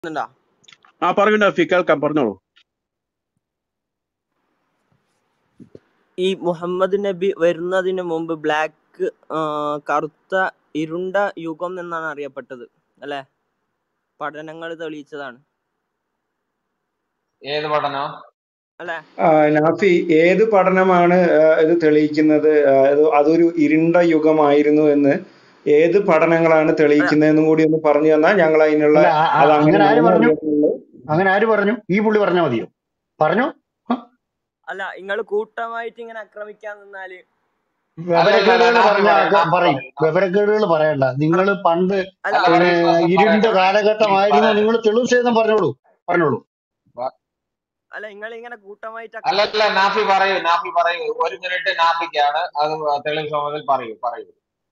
ന്നുണ്ടോ ആ പറയൂ നഫി കേൾക്കാം പറഞ്ഞോളൂ ഈ മുഹമ്മദ് നബി വരുന്നതിന് മുമ്പ് ബ്ലാക്ക് കറുത്ത ഇരുണ്ട യുഗം എന്നാണ് അറിയപ്പെട്ടത് അല്ലെ പഠനങ്ങൾ തെളിയിച്ചതാണ് ഏത് പഠനം അല്ലെ ആ, നാഫി ഏത് പഠനമാണ് ആ, ഇത് തെളിയിക്കുന്നത് ആ, ഇത് അതൊരു ഇരുണ്ട യുഗമായിരുന്നു എന്ന് ഏത് പഠനങ്ങളാണ് തെളിയിക്കുന്നതെന്നും കൂടി ഒന്ന് പറഞ്ഞു തന്നാൽ ഞങ്ങൾ അതിനുള്ള അല്ല ആ- ആ- അത് അങ്ങനെ ആര് പറഞ്ഞു അറിയത്തുള്ളൂ അങ്ങനെ ആര് പറഞ്ഞു ഈ പുള്ളി പറഞ്ഞാൽ മതിയോ പറഞ്ഞു അല്ല നിങ്ങൾ കൂട്ടമായിട്ട് ഇങ്ങനെ ആക്രമിക്കാൻ നിന്നാല് വിവരക്കേടുകൾ അല്ല, പറഞ്ഞ അല്ല, അല്ല, പറയും വിവരക്കേടുകൾ പറയണ്ട നിങ്ങൾ പണ്ട് അല്ല അല്ല, പിന്നെ ഒരു വിശ്വാസം ഇരുണ്ട പറയണ്ട. കാലഘട്ടമായിരുന്നു പറയണ്ട. നിങ്ങൾ തെളിവ് സഹിതം പറഞ്ഞോളൂ പറഞ്ഞോളൂ അല്ല നിങ്ങൾ ഇങ്ങനെ കൂട്ടമായിട്ട് അല്ല അല്ല നാഫി പറയൂ നാഫി പറയൂ ഒരു മിനിറ്റ് നാഫിക്കാണ് അത് തെളിവ് സമ്മതിൽ പറയൂ പറയൂ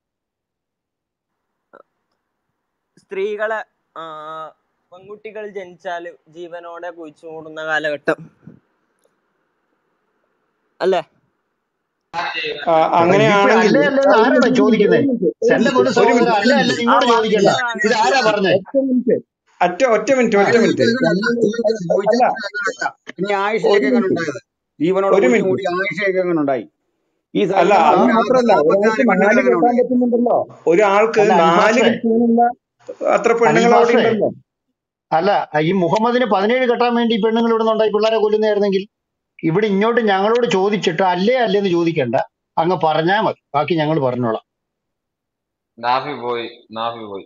സ്ത്രീകളെ ആ, പെൺകുട്ടികൾ ജനിച്ചാല് ജീവനോടെ കുഴിച്ചു മൂടുന്ന കാലഘട്ടം അല്ലേ ആ, അങ്ങനെയാണെങ്കിൽ അല്ലേ അല്ലേ എന്ന് ആരാണ് ചോദിക്കുന്നത് എന്റെ പൊന്നു ഒരു സഹോദരൻ മിനിറ്റ് അല്ലേ അല്ലേ നിങ്ങളോട് ആ ചോദിക്കണ്ട വാക്കുകളാണ് ഇത് ആരാ പറഞ്ഞേ ഒറ്റ മിനിറ്റ് ഒറ്റ ഒറ്റ മിനിറ്റ് ഒറ്റ മിനിറ്റ് അല്ല ഇനി ആയിഷയൊക്കെ എങ്ങനെ ഉണ്ടായത് ജീവനോട് ഒരു കൂടി മിനിറ്റ് കൂടി ആയിഷയൊക്കെ എങ്ങനെ ഉണ്ടായി ഈ അല്ല അത് സൈന്യന്മാർ മാത്രല്ല ഒരാൾക്ക് നാല് എങ്ങനെ കെട്ടാൻ ഉണ്ടായി പറ്റുന്നുണ്ടല്ലോ ഒരാൾക്ക് അല്ല നാല് അൽഫാസേ കെട്ടാനുള്ള അത്ര പെണ്ണുങ്ങൾ അവിടെ അൽഫാസേ ഉണ്ടല്ലോ അല്ല ഈ മുഹമ്മദിന് പതിനേഴ് കെട്ടാൻ വേണ്ടി ഈ പെണ്ണുങ്ങൾ ഇവിടെ നിന്നുണ്ടായി പിള്ളേരെ കൊല്ലുന്നതായിരുന്നെങ്കിൽ ഇവിടെ ഇങ്ങോട്ട് ഞങ്ങളോട് ചോദിച്ചിട്ട് അല്ലേ അല്ലേ എന്ന് ചോദിക്കണ്ട അങ്ങ് പറഞ്ഞാൽ മതി ബാക്കി ഞങ്ങൾ പറഞ്ഞോളാം നാഫി പോയി നാഫി പോയി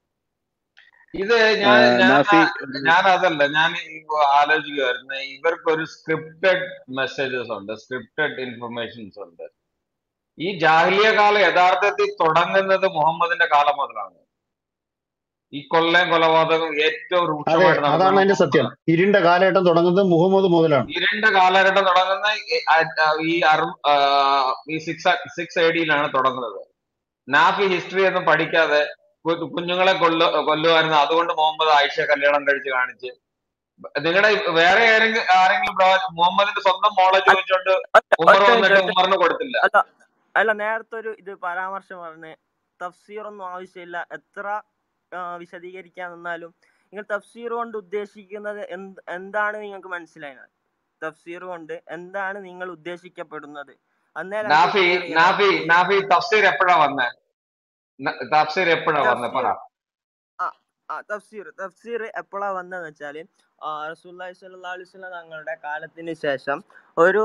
ഇത് ആ, ഞാൻ ഞാൻ നാഫി ഞാൻ അതല്ല ഞാൻ ഇപ്പൊ ആലോചിക്കുമായിരുന്നു ഇവർക്ക് ഒരു സ്ക്രിപ്റ്റഡ് മെസ്സേജസ് ഉണ്ട് സ്ക്രിപ്റ്റഡ് ഇൻഫർമേഷൻസ് ഉണ്ട് ഈ ജാഹ്ലിയ കാലം യഥാർത്ഥത്തിൽ തുടങ്ങുന്നത് മുഹമ്മദിന്റെ കാലം മുതലാണ് ഈ കൊല്ലം കൊലപാതകം ഏറ്റവും അതെ രൂക്ഷമായിട്ട് അതാണ് നടക്കുന്നത് അതിന്റെ സത്യം ഇരുണ്ട കാലഘട്ടം തുടങ്ങുന്നത് മുഹമ്മദ് മുതലാണ് ഇരുണ്ട കാലഘട്ടം തുടങ്ങുന്ന ഈ ആ- ആ ഈ അറു- ആ, ഈ സിക്സ് സിക്സ് എ ഡിയിലാണ് തുടങ്ങുന്നത് നാഫി ഹിസ്റ്ററി ഒന്നും പഠിക്കാതെ കു- കുഞ്ഞുങ്ങളെ കൊല്ലു കൊല്ലുമായിരുന്നു അതുകൊണ്ട് മുഹമ്മദ് ആയിഷ കല്യാണം കഴിച്ച് കാണിച്ച് നിങ്ങളുടെ വേറെ ആരെങ്കിലും ആരെങ്കിലും പ്രവാ- മുഹമ്മദിന്റെ സ്വന്തം മോളെ ചോദിച്ചോണ്ട് ഉമർ ഒറ്റ വന്നിട്ട് മിനിറ്റ് ഉമറിന് കൊടുത്തില്ല അല്ല അല്ല നേരത്തെ ഒരു ഇത് പരാമർശം പറഞ്ഞ് തഫ്സീർ ഒന്നും ആവശ്യമില്ല എത്ര ആ, വിശദീകരിക്കാൻ നിന്നാലും നിങ്ങൾ തഫ്സീർ കൊണ്ട് ഉദ്ദേശിക്കുന്നത് എന്ത് എന്താണ് നിങ്ങൾക്ക് മനസ്സിലായത് തഫ്സീർ കൊണ്ട് എന്താണ് നിങ്ങൾ ഉദ്ദേശിക്കപ്പെടുന്നത് അന്നേരം എനിക്ക് നാഫി ക്ലിയർ ചെയ്താൽ നാഫി മതി നാഫി തഫ്സീർ എപ്പോഴാ വന്നേ ന- തഫ്സീർ എപ്പോഴാ വന്നേ തഫ്സീർ പറ ആ ആ തഫ്സീർ തഫ്സീർ എപ്പോഴാ വന്നതെന്ന് വെച്ചാല് റസൂല്ലി സ്വല്ലല്ലാഹു അലൈഹി വസല്ലം തങ്ങളുടെ കാലത്തിന് ശേഷം ഒരു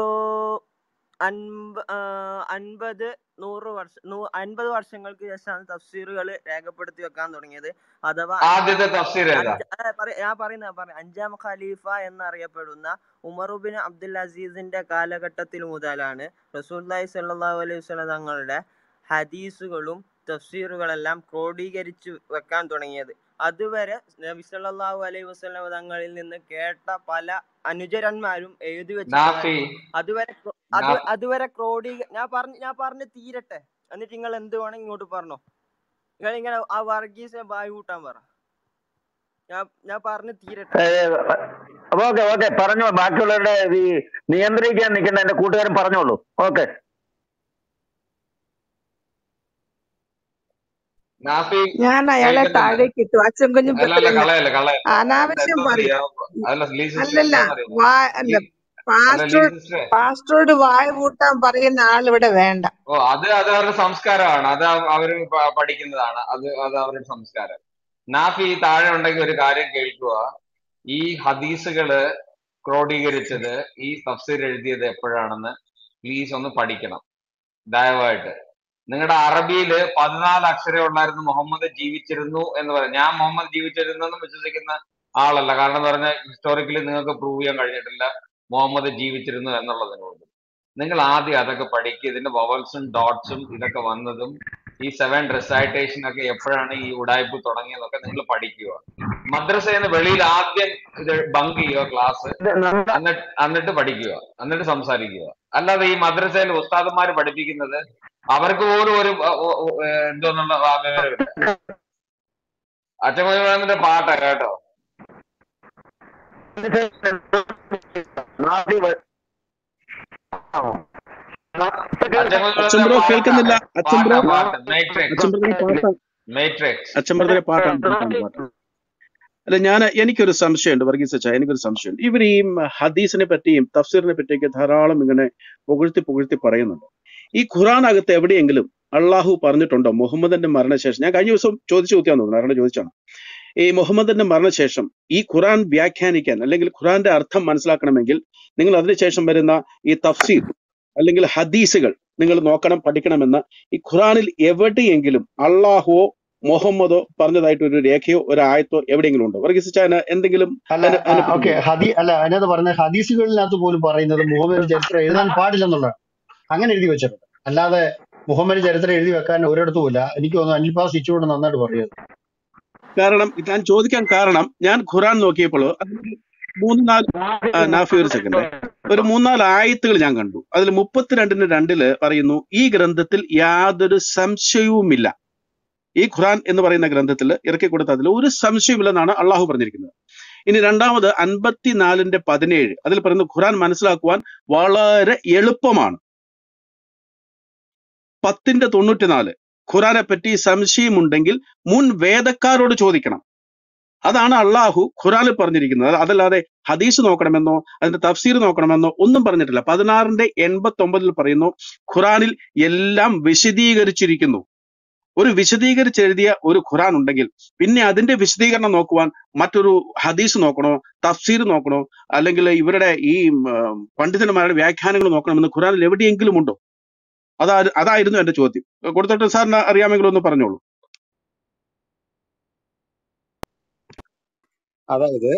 അൻപ ആ, അൻപത് നൂറ് വർഷം നൂ അൻപത് വർഷങ്ങൾക്ക് ശേഷമാണ് തഫ്സീറുകൾ രേഖപ്പെടുത്തി വെക്കാൻ തുടങ്ങിയത് അഥവാ ആദ്യത്തെ അഞ്ചാം തഫ്സീർ ഏതാ അഞ്ച് ആ, പറ- ഞാൻ പറയുന്ന പറ അഞ്ചാം ഖലീഫ എന്നറിയപ്പെടുന്ന ഉമറുബിൻ അബ്ദുൽ അസീസിന്റെ കാലഘട്ടത്തിൽ മുതലാണ് റസൂല്ലായി സല്ലല്ലാഹു അലൈഹി വസല്ലം തങ്ങളുടെ ഹദീസുകളും തഫ്സീറുകളെല്ലാം ക്രോഡീകരിച്ച് വെക്കാൻ തുടങ്ങിയത് അതുവരെ നബി സല്ലല്ലാഹു അലൈഹി വസല്ലം തങ്ങളിൽ നിന്ന് കേട്ട പല അനുചരന്മാരും എഴുതി നാഫി വെച്ചിട്ടുണ്ടായിരുന്നു അതുവരെ ക്രോ- അത് നാ- അതുവരെ ക്രോഡീ ഞാൻ പറഞ്ഞ് ഞാൻ പറഞ്ഞ് തീരട്ടെ എന്നിട്ട് നിങ്ങൾ എന്ത് വേണം ഇങ്ങോട്ട് പറഞ്ഞോ നിങ്ങൾ ഇങ്ങനെ ആ വർഗീസിനെ ബായ് കൂട്ടാൻ പറ ഞാൻ ഞാൻ പറഞ്ഞ് തീരട്ടെ ഓക്കെ ഓക്കെ പറഞ്ഞോ ബാക്കിയുള്ളവരുടെ ഈ നിയന്ത്രിക്കാൻ നിൽക്കുന്ന എന്റെ കൂട്ടുകാരൻ പറഞ്ഞോളൂ ഓക്കെ നാഫി ഞാൻ അയാളെ കേൾക്കുന്നില്ല താഴേക്ക് ഇട്ടു അച്ഛൻ കുഞ്ഞും അല്ല അല്ല പുത്രല്ല കളയല്ല കളയല്ല അനാവശ്യം എന്താ പറയും അറിയാം അല്ല ലീ സിസ്റ്റർ അല്ലല്ല എന്താണെന്നറിയോ വാ ഈ അല്ല അല്ല ലീ പാസ്റ്റർ സിസ്റ്ററെ പാസ്റ്ററോട് വായ പൂട്ടാൻ പറയുന്ന ആൾ ഇവിടെ വേണ്ട ഓ അത് അത് അവരുടെ സംസ്കാരമാണ് അത് അവര് പ- പഠിക്കുന്നതാണ് അത് അത് അവരുടെ സംസ്കാരം നാഫി ഈ താഴെ ഉണ്ടെങ്കിൽ ഒരു കാര്യം കേൾക്കുക ഈ ഹദീസുകള് ക്രോഡീകരിച്ചത് ഈ തഫ്സീർ എഴുതിയത് എപ്പോഴാണെന്ന് പ്ലീസ് ഒന്ന് പഠിക്കണം ദയവായിട്ട് നിങ്ങളുടെ അറബിയില് പതിനാല് അക്ഷരം ഉള്ളായിരുന്നു മുഹമ്മദ് ജീവിച്ചിരുന്നു എന്ന് പറയും ഞാൻ മുഹമ്മദ് ജീവിച്ചിരുന്നു എന്ന് വിശ്വസിക്കുന്ന ആളല്ല കാരണം എന്ന് പറഞ്ഞാൽ ഹിസ്റ്റോറിക്കലി നിങ്ങൾക്ക് പ്രൂവ് ചെയ്യാൻ കഴിഞ്ഞിട്ടില്ല മുഹമ്മദ് ജീവിച്ചിരുന്നു എന്നുള്ളതിനോട് നിങ്ങൾ ആദ്യം അതൊക്കെ പഠിക്കുക ഇതിന്റെ വവൽസും ഡോട്ട്സും ഇതൊക്കെ വന്നതും ഈ സെവൻ റെസൈറ്റേഷൻ ഒക്കെ എപ്പോഴാണ് ഈ ഉടായ്പ തുടങ്ങിയതൊക്കെ നിങ്ങൾ പഠിക്കുക മദ്രസയിൽ നിന്ന് വെളിയിൽ ആദ്യം ഇത് ബങ്ക് ചെയ്യുക ക്ലാസ് എന്നിട്ട് എന്നിട്ട് പഠിക്കുക എന്നിട്ട് സംസാരിക്കുക അല്ലാതെ ഈ മദ്രസയിൽ ഉസ്താദന്മാർ പഠിപ്പിക്കുന്നത് അവർക്ക് പോലും ഒരു അഹ് ഒ- ഒ- ഏഹ് എന്തോന്നുള്ള ആ വിവരമില്ല അച്ഛൻ പാട്ടാ കേട്ടോ അച്ഛൻ ബ്രോ കേൾക്കുന്നില്ല അച്ഛൻ ബ്രോ പാട്ട് പാട്ട് മേട്രിക്സ് അച്ഛൻ ബ്രദറെ പാട്ടാണ് മേട്രിക്സ് അച്ഛൻ ബ്രദറെ പാട്ടാണ് പാട്ടാണ് പാട്ടാണ് അല്ല ഞാൻ എനിക്കൊരു സംശയമുണ്ട് വർഗീസ് അച്ഛാ എനിക്കൊരു സംശയമുണ്ട് ഇവർ ഈ ഹദീസിനെ പറ്റിയും തഫ്സീറിനെ പറ്റിയൊക്കെ ധാരാളം ഇങ്ങനെ പുകഴ്ത്തി പുകഴ്ത്തി പറയുന്നുണ്ട് ഈ ഖുറാനകത്ത് എവിടെയെങ്കിലും അള്ളാഹു പറഞ്ഞിട്ടുണ്ടോ മുഹമ്മദിന്റെ മരണശേഷം ഞാൻ കഴിഞ്ഞ ദിവസം ചോദിച്ചു നോക്കിയാന്ന് തോന്നുന്നു ആരുടെ ചോദിച്ചാണ് ഈ മുഹമ്മദിന്റെ മരണശേഷം ഈ ഖുറാൻ വ്യാഖ്യാനിക്കാൻ അല്ലെങ്കിൽ ഖുറാന്റെ അർത്ഥം മനസ്സിലാക്കണമെങ്കിൽ നിങ്ങൾ അതിനുശേഷം വരുന്ന ഈ തഫ്സീർ അല്ലെങ്കിൽ ഹദീസുകൾ നിങ്ങൾ നോക്കണം പഠിക്കണമെന്ന് ഈ ഖുറാനിൽ എവിടെയെങ്കിലും അള്ളാഹുവോ മുഹമ്മദോ പറഞ്ഞതായിട്ട് ഒരു രേഖയോ ഒരു ആയത്തോ എവിടെയെങ്കിലും ഉണ്ടോ വർഗീസ് ചാന എന്തെങ്കിലും അല്ല അതിനെ അതിനെപ്പറ്റി ഓക്കെ പറയൂ ഹദി അല്ല അതിനകത്ത് പറഞ്ഞ ഹദീസുകളിനകത്ത് പോലും പറയുന്നത് മുഹമ്മദ് ചരിത്രം എഴുതാൻ പാടില്ലെന്നുള്ളതാണ് അങ്ങനെ എഴുതി വെച്ചിട്ടുണ്ട് അല്ലാതെ മുഹമ്മദ് ചരിത്രം എഴുതി വെക്കാൻ ഒരിടത്തും ഇല്ല എനിക്ക് തോന്നുന്നു അനിൽ പാസ് ഇച്ചുകൂടെ നന്നായിട്ട് പറയുന്നത് കാരണം ഞാൻ ചോദിക്കാൻ കാരണം ഞാൻ ഖുറാൻ നോക്കിയപ്പോൾ അതിൽ മൂന്ന് നാല് ആ, നാഫി ഒരു സെക്കൻഡ് ഒരു മൂന്നാല് ആയത്തുകൾ ഞാൻ കണ്ടു അതിൽ മുപ്പത്തിരണ്ടിന് രണ്ടില് പറയുന്നു ഈ ഗ്രന്ഥത്തിൽ യാതൊരു സംശയവുമില്ല ഈ ഖുറാൻ എന്ന് പറയുന്ന ഗ്രന്ഥത്തിൽ ഇറക്കി കൊടുത്ത അതിൽ ഒരു സംശയമില്ലെന്നാണ് അള്ളാഹു പറഞ്ഞിരിക്കുന്നത് ഇനി രണ്ടാമത് അൻപത്തിനാലിന്റെ പതിനേഴ് അതിൽ പറയുന്നു ഖുറാൻ മനസ്സിലാക്കുവാൻ വളരെ എളുപ്പമാണ് പത്തിന്റെ തൊണ്ണൂറ്റിനാല് ഖുറാനെ പറ്റി സംശയമുണ്ടെങ്കിൽ മുൻ വേദക്കാരോട് ചോദിക്കണം അതാണ് അള്ളാഹു ഖുറാനിൽ പറഞ്ഞിരിക്കുന്നത് അത് അതല്ലാതെ ഹദീസ് നോക്കണമെന്നോ അതിന്റെ തഫ്സീർ നോക്കണമെന്നോ ഒന്നും പറഞ്ഞിട്ടില്ല പതിനാറിന്റെ എൺപത്തി ഒമ്പതിൽ പറയുന്നു ഖുറാനിൽ എല്ലാം വിശദീകരിച്ചിരിക്കുന്നു ഒരു വിശദീകരിച്ചെഴുതിയ ഒരു ഖുറാൻ ഉണ്ടെങ്കിൽ പിന്നെ അതിന്റെ വിശദീകരണം നോക്കുവാൻ മറ്റൊരു ഹദീസ് നോക്കണോ തഫ്സീർ നോക്കണോ അല്ലെങ്കിൽ ഇവരുടെ ഈ ഉം, പണ്ഡിതന്മാരുടെ വ്യാഖ്യാനങ്ങൾ നോക്കണമെന്ന് ഖുറാനിൽ എവിടെയെങ്കിലും ഉണ്ടോ അതാ അതായിരുന്നു എന്റെ ചോദ്യം കൊടുത്തോട്ടെ സാറിന് അറിയാമെങ്കിൽ ഒന്ന് പറഞ്ഞോളൂ അതായത്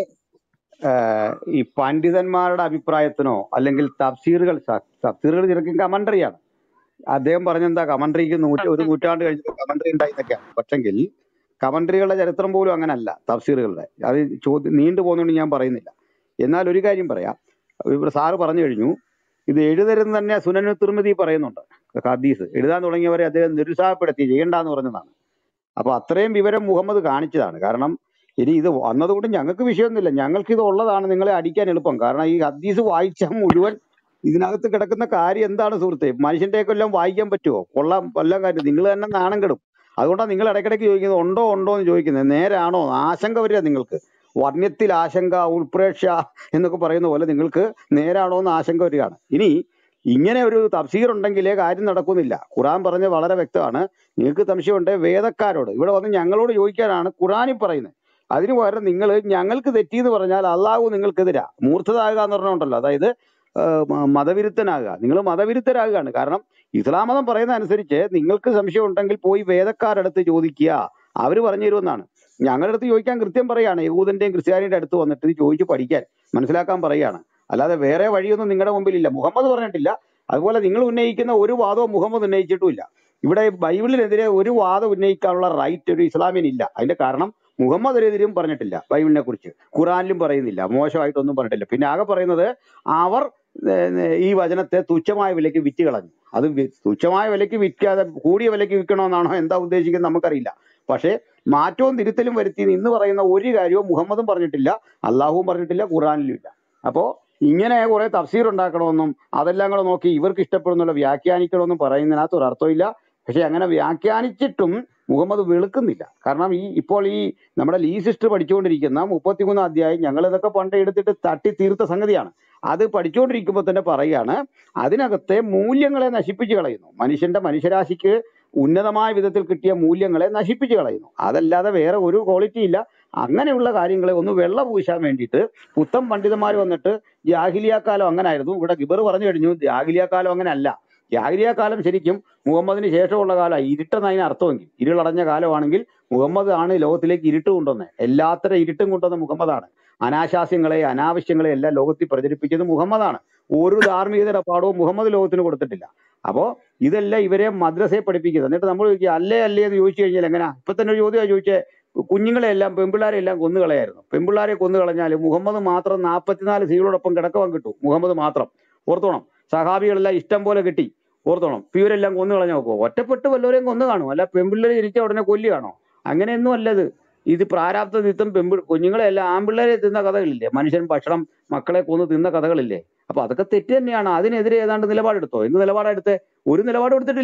ആഹ് ഈ പണ്ഡിതന്മാരുടെ അഭിപ്രായത്തിനോ അല്ലെങ്കിൽ തഫ്സീറുകൾ സ- തഫ്സീറുകൾ ശരിക്കും കമന്ററിയാണ് അദ്ദേഹം പറഞ്ഞെന്താ കമന്ററിക്ക് നൂറ്റി ഒരു നൂറ്റാണ്ട് കഴിഞ്ഞിട്ട് കമന്ററി ഉണ്ടായിരുന്നൊക്കെയാണ് പക്ഷെങ്കിൽ കമന്ററികളുടെ ചരിത്രം പോലും അങ്ങനല്ല തഫ്സീറുകളുടെ അത് ചോദ്യം നീണ്ടു പോകുന്നതുകൊണ്ട് ഞാൻ പറയുന്നില്ല എന്നാൽ ഒരു കാര്യം പറയാം ഇവിടെ സാറ് പറഞ്ഞു കഴിഞ്ഞു ഇത് എഴുതരുന്ന് തന്നെ സുനനു തിരുമതി പറയുന്നുണ്ട് ഹദീസ് എഴുതാൻ തുടങ്ങിയവരെ അദ്ദേഹം നിരുത്സാഹപ്പെടുത്തി ചെയ്യണ്ടെന്ന് പറഞ്ഞതാണ് അപ്പൊ അത്രയും വിവരം മുഹമ്മദ് കാണിച്ചതാണ് കാരണം ഇനി ഇത് വന്നതുകൊണ്ട് ഞങ്ങൾക്ക് വിഷയമൊന്നുമില്ല ഞങ്ങൾക്ക് ഇത് ഉള്ളതാണ് നിങ്ങളെ അടിക്കാൻ എളുപ്പം കാരണം ഈ ഹദീസ് വായിച്ചാൽ മുഴുവൻ ഇതിനകത്ത് കിടക്കുന്ന കാര്യം എന്താണ് സുഹൃത്തെ മനുഷ്യന്റെ എല്ലാം വായിക്കാൻ പറ്റുമോ കൊള്ളാം വല്ല കാര്യം നിങ്ങൾ തന്നെ നാണം കെടും അതുകൊണ്ടാണ് നിങ്ങൾ ഇടയ്ക്കിടയ്ക്ക് ചോദിക്കുന്നത് ഉണ്ടോ ഉണ്ടോ എന്ന് ചോദിക്കുന്നത് നേരാണോ ആശങ്ക വരിക നിങ്ങൾക്ക് വർണ്ണ്യത്തിൽ ആശങ്ക ഉൾപ്രേക്ഷ എന്നൊക്കെ പറയുന്ന പോലെ നിങ്ങൾക്ക് നേരാണോ എന്ന് ആശങ്ക വരികയാണ് ഇനി ഇങ്ങനെ ഒരു തഫ്സീർ ഉണ്ടെങ്കിലേ കാര്യം നടക്കുന്നില്ല ഖുറാൻ പറഞ്ഞ വളരെ വ്യക്തമാണ് നിങ്ങൾക്ക് സംശയമുണ്ട് വേദക്കാരോട് ഇവിടെ വന്ന് ഞങ്ങളോട് ചോദിക്കാനാണ് ഖുറാനിൽ പറയുന്നത് അതിന് പകരം നിങ്ങൾ ഞങ്ങൾക്ക് തെറ്റി എന്ന് പറഞ്ഞാൽ അള്ളാഹു നിങ്ങൾക്കെതിരാ മൂർഖതാകുക എന്ന് പറഞ്ഞുണ്ടല്ലോ അതായത് ആഹ് മ- മതവിരുദ്ധനാകുക നിങ്ങൾ മതവിരുദ്ധരാകുകയാണ് കാരണം ഇസ്ലാം മതം പറയുന്ന അനുസരിച്ച് നിങ്ങൾക്ക് സംശയം ഉണ്ടെങ്കിൽ പോയി വേദക്കാരടുത്ത് ചോദിക്കുക അവർ പറഞ്ഞു തരുമെന്നാണ് ഞങ്ങളുടെ അടുത്ത് ചോദിക്കാൻ കൃത്യം പറയാണ് യഹൂദന്റെയും ക്രിസ്ത്യാനിയുടെ അടുത്ത് വന്നിട്ട് ഇത് ചോദിച്ച് പഠിക്കാൻ മനസ്സിലാക്കാൻ പറയാണ് അല്ലാതെ വേറെ വഴിയൊന്നും നിങ്ങളുടെ മുമ്പിലില്ല മുഹമ്മദ് പറഞ്ഞിട്ടില്ല അതുപോലെ നിങ്ങൾ ഉന്നയിക്കുന്ന ഒരു വാദവും മുഹമ്മദ് ഉന്നയിച്ചിട്ടുമില്ല ഇവിടെ ബൈബിളിനെതിരെ ഒരു വാദം ഉന്നയിക്കാനുള്ള റൈറ്റ് ഒരു ഇസ്ലാമിനില്ല അതിന്റെ കാരണം മുഹമ്മദിനെതിരും പറഞ്ഞിട്ടില്ല ബൈബിളിനെ കുറിച്ച് ഖുറാനിലും പറയുന്നില്ല മോശമായിട്ടൊന്നും പറഞ്ഞിട്ടില്ല പിന്നെ ആകെ പറയുന്നത് അവർ ഏർ, ഈ വചനത്തെ തുച്ഛമായ വിലയ്ക്ക് വിറ്റ് കളഞ്ഞു അത് വി- തുച്ഛമായ വിലയ്ക്ക് വിൽക്കാതെ കൂടിയ വിലയ്ക്ക് വിൽക്കണമെന്നാണോ എന്താ ഉദ്ദേശിക്കുന്നത് നമുക്കറിയില്ല പക്ഷേ മാറ്റവും തിരുത്തലും വരുത്തി ഇന്ന് പറയുന്ന ഒരു കാര്യവും മുഹമ്മദും പറഞ്ഞിട്ടില്ല അള്ളാഹുവും പറഞ്ഞിട്ടില്ല ഖുറാനിലും ഇല്ല അപ്പോ ഇങ്ങനെ കുറെ തഫ്സീർ ഉണ്ടാക്കണമെന്നും അതെല്ലാം കൂടെ നോക്കി ഇവർക്ക് ഇഷ്ടപ്പെടുന്നുള്ള വ്യാഖ്യാനിക്കണമെന്നും പറയുന്നതിനകത്ത് ഒരു അർത്ഥമില്ല പക്ഷെ അങ്ങനെ വ്യാഖ്യാനിച്ചിട്ടും മുഹമ്മദ് വെളുക്കുന്നില്ല കാരണം ഈ ഇപ്പോൾ ഈ നമ്മുടെ ലീ സിസ്റ്റർ പഠിച്ചുകൊണ്ടിരിക്കുന്ന മുപ്പത്തിമൂന്ന് അധ്യായം ഞങ്ങൾ ഇതൊക്കെ പണ്ട് എടുത്തിട്ട് തട്ടി തീർത്ത സംഗതിയാണ് അത് പഠിച്ചുകൊണ്ടിരിക്കുമ്പോൾ തന്നെ പറയുകയാണ് അതിനകത്തെ മൂല്യങ്ങളെ നശിപ്പിച്ചു കളയുന്നു മനുഷ്യന്റെ മനുഷ്യരാശിക്ക് ഉന്നതമായ വിധത്തിൽ കിട്ടിയ മൂല്യങ്ങളെ നശിപ്പിച്ചു കളയുന്നു അതല്ലാതെ വേറെ ഒരു ക്വാളിറ്റി ഇല്ല അങ്ങനെയുള്ള കാര്യങ്ങളെ ഒന്ന് വെള്ള പൂശാൻ വേണ്ടിയിട്ട് പുത്തൻ പണ്ഡിതന്മാർ വന്നിട്ട് ജാഹിലിയ കാലം അങ്ങനെ ആയിരുന്നു ഇവിടെ ഗിബർ പറഞ്ഞു കഴിഞ്ഞു ജാഹിലിയ കാലം അങ്ങനെ അല്ല ജാഹിലിയ കാലം ശരിക്കും മുഹമ്മദിന് ശേഷമുള്ള കാലം ഇരുട്ടെന്ന് അതിന് അർത്ഥമെങ്കിൽ ഇരുളടഞ്ഞ കാലമാണെങ്കിൽ മുഹമ്മദ് ആണ് ലോകത്തിലേക്ക് ഇരുട്ട് കൊണ്ടുവന്നത് എല്ലാത്തരം ഇരുട്ടും കൊണ്ടുവന്ന മുഹമ്മദാണ് അനാശാസ്യങ്ങളെ അനാവശ്യങ്ങളെ എല്ലാം ലോകത്തിൽ പ്രചരിപ്പിച്ചത് മുഹമ്മദാണ് ഒരു ധാർമ്മികതയുടെ പാഠവും മുഹമ്മദ് ലോകത്തിന് കൊടുത്തിട്ടില്ല അപ്പോ ഇതെല്ലാം ഇവരെ മദ്രസയെ പഠിപ്പിക്കുന്നത് എന്നിട്ട് നമ്മൾ ചോദിക്കുക അല്ലേ അല്ലേ എന്ന് ചോദിച്ചു കഴിഞ്ഞാൽ എങ്ങനെയാ ഇപ്പൊ തന്നെ ഒരു ചോദ്യമാണ് ചോദിച്ചേ കുഞ്ഞുങ്ങളെ എല്ലാം പെൺപിള്ളാരെ എല്ലാം കൊന്നു കളയായിരുന്നു പെൺപിള്ളാരെ കൊന്നു കളഞ്ഞാൽ മുഹമ്മദ് മാത്രം നാൽപ്പത്തിനാല് സ്ത്രീകളോടൊപ്പം കിടക്കുവാൻ കിട്ടും മുഹമ്മദ് മാത്രം ഓർത്തോണം സഹാബികളെല്ലാം ഇഷ്ടം പോലെ കിട്ടി ഓർത്തോണം ഇപ്പൊ ഇവരെല്ലാം കൊന്നു കളഞ്ഞു നോക്കുമോ ഒറ്റപ്പെട്ട് വല്ലവരെയും കൊന്നു കാണും അല്ല പെൺപിള്ളേരെ ജനിച്ച ഉടനെ കൊല്ലുകയാണോ അങ്ങനെയൊന്നും അല്ലത് ഇത് പ്രാരാബ്ധ നിത്തം പെൺപി കുഞ്ഞുങ്ങളെ എല്ലാം ആൺപിള്ളേരെ തിന്ന കഥകളില്ലേ മനുഷ്യൻ ഭക്ഷണം മക്കളെ കൊന്ന് തിന്ന കഥകളില്ലേ അപ്പൊ അതൊക്കെ തെറ്റ് തന്നെയാണ് അതിനെതിരെ ഏതാണ്ട് നിലപാടെടുത്തോ എന്ത് നിലപാടെടുത്തേ ഒരു നിലപാടും എടുത്തിട്ടില്ല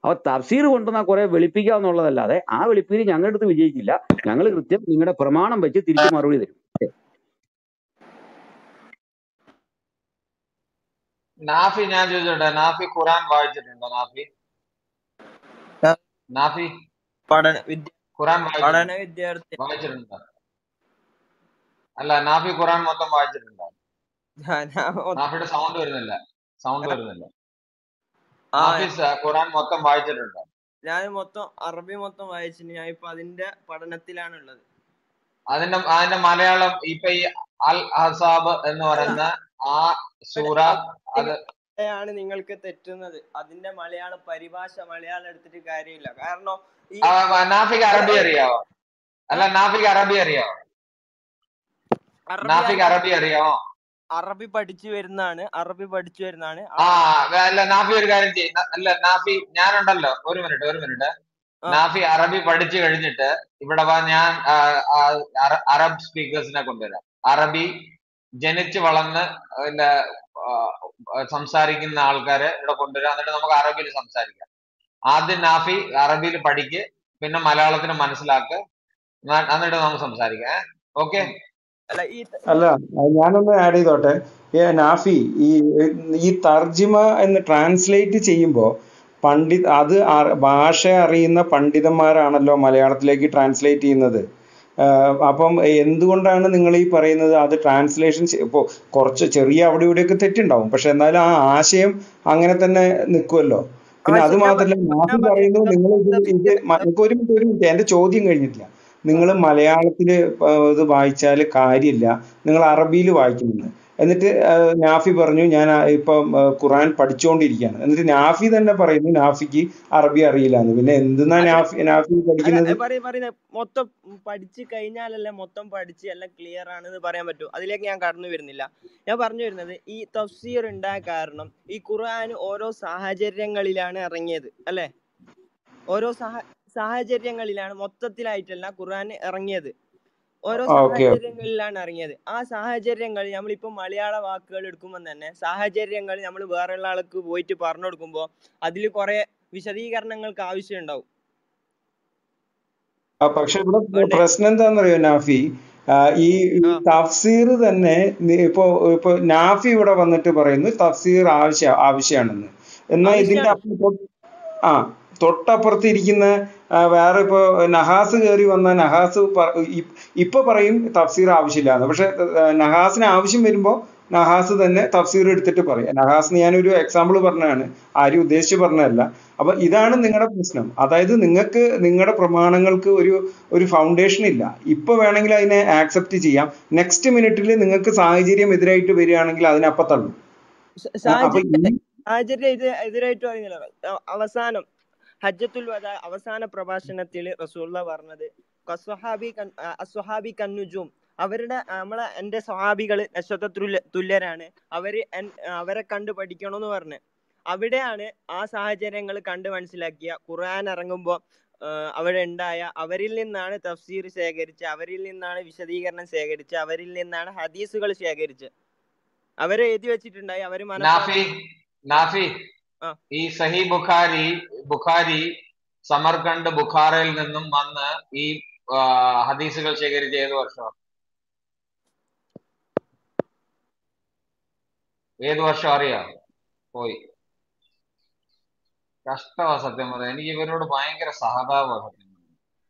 അപ്പൊ തഫ്സീർ കൊണ്ടുവന്നാ കുറെ വെളുപ്പിക്കുക എന്നുള്ളതല്ലാതെ ആ വെളുപ്പിന് ഞങ്ങളുടെ അടുത്ത് വിജയിക്കില്ല ഞങ്ങൾ കൃത്യം നിങ്ങളുടെ പ്രമാണം വെച്ച് തിരിച്ചു മറുപടി തരും ഓക്കേ. നാഫി ഞാൻ ചോദിച്ചോട്ടെ നാഫി ഖുറാൻ വായിച്ചിട്ടുണ്ടോ നാഫി ഞാൻ നാഫി പഠന വിദ്യ ഖുറാൻ പഠന വായിച്ചിട്ടുണ്ടോ വിദ്യാർത്ഥി വായിച്ചിട്ടുണ്ടോ അല്ല നാഫി ഖുറാൻ മൊത്തം വായിച്ചിട്ടുണ്ടോ ഞാൻ ഞാൻ മൊ- നാഫിയുടെ സൗണ്ട് വരുന്നില്ല സൗണ്ട് എടാ, വരുന്നില്ല ആ നാഫി സ- ഖുറാൻ മൊത്തം വായിച്ചിട്ടുണ്ടോ ഞാൻ മൊത്തം അറബി മൊത്തം വായിച്ചിന് ഞാൻ ഇപ്പൊ അതിന്റെ പഠനത്തിലാണ് ഉള്ളത് അതിന്റെ അതിന്റെ മലയാളം ഇപ്പൊ ഈ അൽ അഹസാബ് എന്ന് അല്ല പറയുന്ന ആ ഒരു സൂറ അത് ആണ് നിങ്ങൾക്ക് തെറ്റുന്നത് അതിന്റെ മലയാള പരിഭാഷ മലയാളം എടുത്തിട്ട് കാര്യമില്ല കാരണം ഈ ആ, നാഫിക്ക് അല്ല അറബി ഒരു അറിയാവോ ആ അല്ല നാഫിക്ക് അറബി അറിയാവോ അറബി നാഫിക്ക് അറിയാം അറബി അറിയാമോ അറബി പഠിച്ചു വരുന്നതാണ് അറബി പഠിച്ചു വരുന്നതാണ് ആ അറബി അല്ല നാഫി ഒരു കാര്യം ചെയ്യും അല്ല നാഫി ഞാനുണ്ടല്ലോ ഒരു മിനിറ്റ് ഒരു മിനിറ്റ് ആ നാഫി അറബി പഠിച്ചു കഴിഞ്ഞിട്ട് ഇവിടെ വാ ഞാൻ ആ, ആ, അറ- അറബ് സ്പീക്കേഴ്സിനെ കൊണ്ടുവരാം അറബി ജനിച്ചു വളർന്ന് പിന്നെ ആ, സംസാരിക്കുന്ന ആൾക്കാരെ ഇവിടെ കൊണ്ടുവരാം എന്നിട്ട് നമുക്ക് അറബിയിൽ സംസാരിക്കാം ആദ്യം നാഫി അറബിയിൽ പഠിക്ക് പിന്നെ മലയാളത്തിൽ മനസ്സിലാക്ക് ന- എന്നിട്ട് നമുക്ക് സംസാരിക്കാം ഓക്കെ ഉം. അല്ല ഈ ത- അല്ല അത് ഞാനൊന്ന് ആഡ് ചെയ്തോട്ടെ ഏ, നാഫി ഈ ഈ തർജിമ എന്ന് ട്രാൻസ്ലേറ്റ് ചെയ്യുമ്പോൾ പണ്ഡിത് അത് അറി- ഭാഷ അറിയുന്ന പണ്ഡിതന്മാരാണല്ലോ മലയാളത്തിലേക്ക് ട്രാൻസ്ലേറ്റ് ചെയ്യുന്നത് ആ, അപ്പം എന്തുകൊണ്ടാണ് നിങ്ങൾ ഈ പറയുന്നത് അത് ട്രാൻസ്ലേഷൻ ഇപ്പോൾ കുറച്ച് ചെറിയ അവിടെ ഇവിടെയൊക്കെ തെറ്റുണ്ടാവും പക്ഷെ എന്നാലും ആ ആശയം അങ്ങനെ തന്നെ നിൽക്കുമല്ലോ പിന്നെ അത് ആശയം ഞാൻ മാത്രമല്ല പറ- നാഫി ഞാൻ പറയാം പറയുന്നു നിങ്ങൾ ഇത് ഇത് തഫ്സീർ മ- എനിക്ക് ഒരു മിനിറ്റ് ഒരു മിനിറ്റ് എന്റെ ചോദ്യം കഴിഞ്ഞിട്ടില്ല നിങ്ങൾ മലയാളത്തിൽ ഇത് വായിച്ചാൽ കാര്യമില്ല നിങ്ങൾ അറബിയിൽ വായിക്കുന്നുണ്ട് എന്നിട്ട് ആ, നാഫി പറഞ്ഞു ഞാൻ ആ ഇപ്പം ആ, ഖുറാൻ പഠിച്ചുകൊണ്ടിരിക്കുകയാണ് എന്നിട്ട് നാഫി തന്നെ പറയുന്നു നാഫിക്ക് അറബി അറിയില്ല എന്ന് പിന്നെ എന്തിനാ അല്ല നാഫി നാഫി അല്ല പഠിക്കുന്നത് പറയ പറയുന്നത് മൊത്തം പഠിച്ചു കഴിഞ്ഞാലല്ലേ മൊത്തം പഠിച്ച് എല്ലാം ക്ലിയർ ആണെന്ന് പറയാൻ പറ്റൂ അതിലേക്ക് ഞാൻ കടന്നു വരുന്നില്ല ഞാൻ പറഞ്ഞു വരുന്നത് ഈ തഫ്സീർ ഉണ്ടായ കാരണം ഈ ഖുർആൻ ഓരോ സാഹചര്യങ്ങളിലാണ് ഇറങ്ങിയത് അല്ലെ ഓരോ സാഹ സാഹചര്യങ്ങളിലാണ് മൊത്തത്തിലായിട്ടല്ല ഖുർആൻ ഇറങ്ങിയത് ഓരോ ഓക്കെ ഓക്കെ സാഹചര്യങ്ങളിലാണ് ഇറങ്ങിയത് ആ സാഹചര്യങ്ങൾ നമ്മളിപ്പോ മലയാള വാക്കുകൾ എടുക്കുമ്പോൾ തന്നെ സാഹചര്യങ്ങൾ നമ്മൾ വേറെയുള്ള ആൾക്ക് പോയിട്ട് പറഞ്ഞു കൊടുക്കുമ്പോൾ അതിൽ കുറെ വിശദീകരണങ്ങൾക്ക് ആവശ്യമുണ്ടാവും ആ, പക്ഷെ ഇവിടെ വേണ്ടേ പ്രശ്നം എന്താണെന്നറിയോ നാഫി ആ, ഈ ഈ ആ തഫ്സീർ തന്നെ നി- ഇപ്പൊ ഇപ്പൊ നാഫി ഇവിടെ വന്നിട്ട് പറയുന്നു തഫ്സീർ ആവശ്യ ആവശ്യമാണെന്ന് എന്നാൽ ഇതിന്റെ ആവശ്യമാണ് അപ്പുറം തൊട്ട് ആ തൊട്ടപ്പുറത്ത് ഇരിക്കുന്ന ആ, വേറെ ഇപ്പൊ നഹാസ് കയറി വന്ന നഹാസ് പ- ഇ- ഇപ്പൊ പറയും തഫ്സീർ ആവശ്യമില്ലാന്ന് പക്ഷെ ആ, നഹാസിന് ആവശ്യം വരുമ്പോ നഹാസ് തന്നെ തഫ്സീർ എടുത്തിട്ട് പറയും നഹാസ് ഞാനൊരു എക്സാമ്പിൾ പറഞ്ഞതാണ് ആരും ഉദ്ദേശിച്ച് പറഞ്ഞതല്ല അപ്പൊ ഇതാണ് നിങ്ങളുടെ പ്രശ്നം അതായത് നിങ്ങൾക്ക് നിങ്ങളുടെ പ്രമാണങ്ങൾക്ക് ഒരു ഒരു ഫൗണ്ടേഷൻ ഇല്ല ഇപ്പൊ വേണമെങ്കിൽ അതിനെ ആക്സെപ്റ്റ് ചെയ്യാം നെക്സ്റ്റ് മിനിറ്റിൽ നിങ്ങൾക്ക് സാഹചര്യം എതിരായിട്ട് വരികയാണെങ്കിൽ അതിനപ്പം തള്ളും സ- ആ, അപ്പൊ സാഹചര്യം ഈ സാഹചര്യം ഇത് എതിരായിട്ട് പറയുന്നില്ല അ- അവസാനം ഹജ്ജത്തുൽ വദ അവസാന പ്രഭാഷണത്തിൽ റസൂള്ള പറഞ്ഞത് കസ്വഹാബി കൻ അ- അസ്വഹാബി കന്നുജും അവരുടെ നമ്മളെ എന്റെ സ്വഹാബികള് നക്ഷത്ര തുല്യ തുല്യരാണ് അവര് എൻ- അവരെ കണ്ട് പഠിക്കണമെന്ന് പറഞ്ഞ് അവിടെയാണ് ആ സാഹചര്യങ്ങൾ കണ്ട് മനസ്സിലാക്കിയ ഖുർആൻ ഇറങ്ങുമ്പോൾ അവിടെ ഉണ്ടായ അവരിൽ നിന്നാണ് തഫ്സീർ ശേഖരിച്ച് അവരിൽ നിന്നാണ് വിശദീകരണം ശേഖരിച്ച് അവരിൽ നിന്നാണ് ഹദീസുകൾ ശേഖരിച്ച് അവര് എഴുതി വെച്ചിട്ടുണ്ടായി അവര് നാഫി മനപ്പാഠം നാഫി ആ ഈ സഹി ബുഖാരി ബുഖാരി സമർഖണ്ഡ് ബുഖാറയിൽ നിന്നും വന്ന് ഈ ആ, ഹദീസുകൾ ശേഖരിച്ച ഏത് വർഷം ഏത് വർഷം അറിയാം പോയി കഷ്ടമാ സത്യം പറയാം എനിക്ക് ഇവരോട് ഭയങ്കര സഹതാപമാണ് സത്യം പറഞ്ഞാ.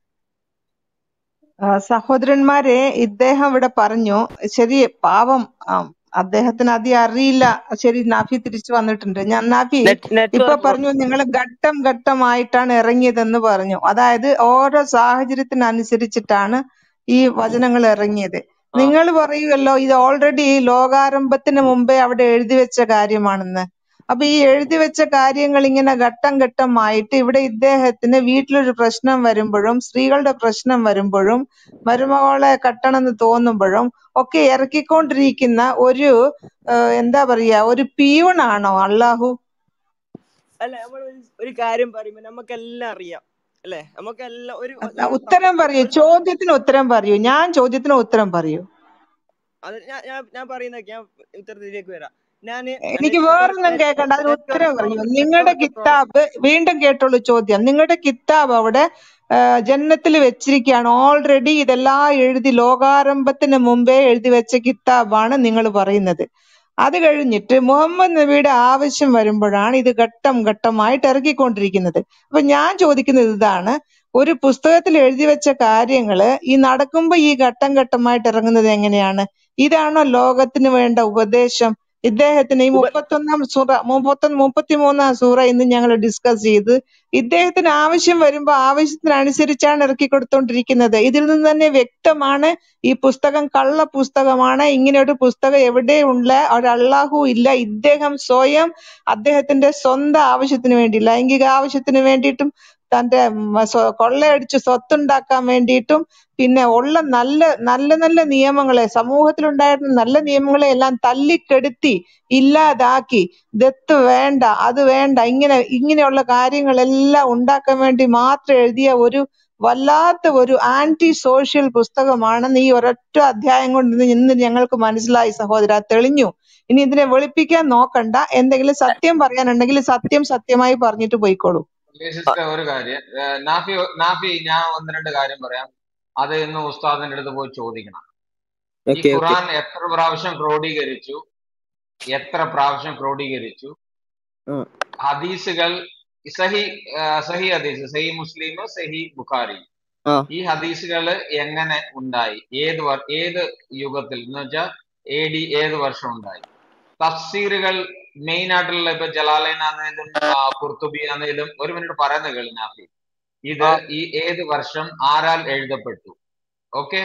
ആ, സഹോദരന്മാരെ ഇദ്ദേഹം ഇവിടെ പറഞ്ഞു ശരി പാവം ആ, അദ്ദേഹത്തിന് അധികം അറിയില്ല ശരി നാഫി തിരിച്ചു വന്നിട്ടുണ്ട് ഞാൻ നാഫി നെറ്റ് ഇപ്പൊ നെറ്റ്വർക്ക് പറഞ്ഞു നിങ്ങൾ ഘട്ടം ഘട്ടമായിട്ടാണ് ഇറങ്ങിയതെന്ന് പറഞ്ഞു അതായത് ഓരോ സാഹചര്യത്തിനനുസരിച്ചിട്ടാണ് ഈ വചനങ്ങൾ ഇറങ്ങിയത് ആ നിങ്ങൾ പറയുമല്ലോ ഇത് ഓൾറെഡി ലോകാരംഭത്തിന് മുമ്പേ അവിടെ എഴുതി വെച്ച കാര്യമാണെന്ന് അപ്പൊ ഈ എഴുതി വെച്ച കാര്യങ്ങൾ ഇങ്ങനെ ഘട്ടം ഘട്ടമായിട്ട് ഇവിടെ ഇദ്ദേഹത്തിന് വീട്ടിലൊരു പ്രശ്നം വരുമ്പോഴും സ്ത്രീകളുടെ പ്രശ്നം വരുമ്പോഴും മരുമകളെ കെട്ടണമെന്ന് തോന്നുമ്പോഴും ഒക്കെ ഇറക്കിക്കൊണ്ടിരിക്കുന്ന ഒരു ആ, എന്താ പറയാ ഒരു പിയൂണാണോ അള്ളാഹു അല്ല നമ്മൾ ഒരു ഒരു കാര്യം പറയുമ്പോ നമുക്കെല്ലാം അറിയാം അല്ലെ നമുക്കെല്ലാം ഒരു അല്ല, നമ്മൾ ഉത്തരം തഫ്സീർ പറയൂ ഒരു തഫ്സീർ ചോദ്യത്തിന് ഉത്തരം പറയൂ ഞാൻ ചോദ്യത്തിന് ഉത്തരം പറയൂ അത് ഞാൻ ഞാൻ ഞാൻ പറയുന്നതൊക്കെ ഞാൻ ഉത്തരത്തിലേക്ക് വരാം ഞാന് എനിക്ക് നെറ്റ് വേറൊന്നും നെറ്റ് കേൾക്കണ്ട അതിന് നെറ്റ്വർക്ക് ഉത്തരം പ്രോ പറയൂ നെറ്റ്വർക്ക് നിങ്ങളുടെ പ്രോ കിതാബ് വീണ്ടും കേട്ടോളൂ ചോദ്യം നിങ്ങളുടെ കിതാബ് അവിടെ ജന്നത്തിൽ വെച്ചിരിക്കുകയാണ് ഓൾറെഡി ഇതെല്ലാം എഴുതി ലോകാരംഭത്തിന് മുമ്പേ എഴുതി വെച്ച കിതാബാണ് നിങ്ങൾ പറയുന്നത് അത് കഴിഞ്ഞിട്ട് മുഹമ്മദ് നബിയുടെ ആവശ്യം വരുമ്പോഴാണ് ഇത് ഘട്ടം ഘട്ടമായിട്ട് ഇറക്കിക്കൊണ്ടിരിക്കുന്നത് അപ്പൊ ഞാൻ ചോദിക്കുന്നത് ഇതാണ് ഒരു പുസ്തകത്തിൽ എഴുതി വെച്ച കാര്യങ്ങള് ഈ നടക്കുമ്പോ ഈ ഘട്ടം ഘട്ടമായിട്ട് ഇറങ്ങുന്നത് എങ്ങനെയാണ് ഇതാണോ ലോകത്തിന് വേണ്ട ഉപദേശം ഇദ്ദേഹത്തിന് ഈ ഉപ മുപ്പത്തൊന്നാം സൂറ മുപ്പത്തൊന്ന് മുപ്പത്തിമൂന്നാം സൂറ ഇന്ന് ഞങ്ങൾ ഡിസ്കസ് ചെയ്ത് ഇദ്ദേഹത്തിന് ആവശ്യം വരുമ്പോ ആവശ്യത്തിനനുസരിച്ചാണ് ഇറക്കി കൊടുത്തോണ്ടിരിക്കുന്നത് ഇതിൽ നിന്ന് തന്നെ വ്യക്തമാണ് ഈ പുസ്തകം കള്ള പുസ്തകമാണ് ഇങ്ങനെ ഒരു പുസ്തകം എവിടെയുള്ള ഒരു അള്ളാഹു ഇല്ല ഇദ്ദേഹം സ്വയം അദ്ദേഹത്തിന്റെ സ്വന്തം ആവശ്യത്തിന് വേണ്ടി ലൈംഗിക ആവശ്യത്തിന് വേണ്ടിയിട്ടും തന്റെ ഉം സ്വ- കൊള്ളയടിച്ച് സ്വത്തുണ്ടാക്കാൻ വേണ്ടിയിട്ടും പിന്നെ ഉള്ള നല്ല നല്ല നല്ല നിയമങ്ങളെ സമൂഹത്തിലുണ്ടായിരുന്ന നല്ല നിയമങ്ങളെ എല്ലാം തല്ലിക്കെടുത്തി ഇല്ലാതാക്കി ദത്ത് വേണ്ട അത് വേണ്ട ഇങ്ങനെ ഇങ്ങനെയുള്ള കാര്യങ്ങളെല്ലാം ഉണ്ടാക്കാൻ വേണ്ടി മാത്രം എഴുതിയ ഒരു വല്ലാത്ത ഒരു ആന്റി സോഷ്യൽ പുസ്തകമാണെന്ന് ഈ ഒരൊറ്റ അധ്യായം കൊണ്ട് ഇന്ന് ഇന്ന് ഞങ്ങൾക്ക് മനസ്സിലായി സഹോദര തെളിഞ്ഞു ഇനി ഇതിനെ വെളുപ്പിക്കാൻ നോക്കണ്ട എന്തെങ്കിലും സത്യം പറയാനുണ്ടെങ്കിൽ സത്യം സത്യമായി പറഞ്ഞിട്ട് പോയിക്കോളൂ സിസ്റ്റർ ഒരു കാര്യം ഏഹ് നാഫി നാഫി ഞാൻ ഒന്ന് രണ്ട് കാര്യം പറയാം അത് ഇന്ന് ഉസ്താദിന്റെ അടുത്ത് പോയി ചോദിക്കണം ഈ ഓക്കെ ഓക്കെ ഖുറാൻ എത്ര പ്രാവശ്യം ക്രോഡീകരിച്ചു എത്ര പ്രാവശ്യം ക്രോഡീകരിച്ചു ഹദീസുകൾ സഹി ആ, സഹി ഹദീസ് സഹി മുസ്ലിം സഹി ബുഖാരി ആ ഈ ഹദീസുകൾ എങ്ങനെ ഉണ്ടായി ഏത് വർ- ഏത് യുഗത്തിൽ എന്ന് വെച്ചാൽ എ ഡി ഏത് വർഷം ഉണ്ടായി തഫ്സീറുകൾ മെയിൻ ആയിട്ടുള്ള ഇപ്പൊ ജലാലൈൻ ആണെങ്കിലും കുർത്തുബി ആണെങ്കിലും ഒരു മിനിറ്റ് പറയുന്നത് കേളി നാഫി ഇത് ആ ഈ ഏത് വർഷം ആരാൽ എഴുതപ്പെട്ടു ഓക്കെ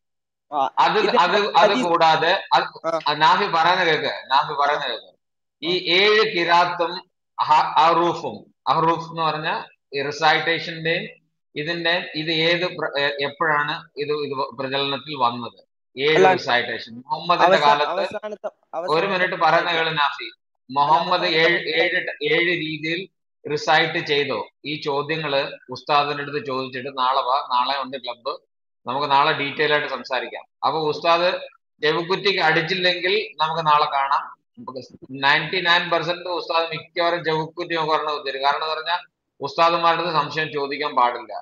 ആ അത് ഇത് അത് ഹ- അത് ഹദീസ് കൂടാതെ അത് ആ ആ നാഫി പറയുന്ന കേക്ക് നാഫി പറയുന്ന കേക്ക് ഈ ആ ഏഴ് കിരാത്തും ഹ- അറൂഫും അറൂഫ് എന്ന് പറഞ്ഞ റിസൈറ്റേഷന്റെയും ഇതിന്റെ ഇത് ഏത് പ്ര- എ- എപ്പോഴാണ് ഇത് ഇത് പ്രചലനത്തിൽ വന്നത് ഏഴ് അല്ല റിസൈറ്റേഷൻ മുഹമ്മദിന്റെ അവസാ കാലത്ത് അവസാനത്തെ ഒരു അവസാനത്തെ മിനിറ്റ് പറയുന്ന പഞ്ചായത്ത് കേള് നാഫി അല്ല മുഹമ്മദ് അവസാനത്തെ ഏഴ് പഞ്ചായത്ത് ഏഴ് ഏഴ് രീതിയിൽ റിസൈറ്റ് ചെയ്തോ ഈ ചോദ്യങ്ങള് ഉസ്താദിന്റെ അടുത്ത് ചോദിച്ചിട്ട് നാളെ വാ നാളെ ഉണ്ട് ക്ലബ്ബ് നമുക്ക് നാളെ ഡീറ്റെയിൽ ആയിട്ട് സംസാരിക്കാം അപ്പൊ ഉസ്താദ് ജവുക്കുറ്റിക്ക് അടിച്ചില്ലെങ്കിൽ നമുക്ക് നാളെ കാണാം നയൻറ്റി നയൻ പെർസെന്റ് ഉസ്താദ് മിക്കവാറും ജവുക്കുറ്റി പറഞ്ഞ തരും കാരണം എന്ന് പറഞ്ഞാൽ ഉസ്താദുമാരുടെ അടുത്ത് സംശയം ചോദിക്കാൻ പാടില്ല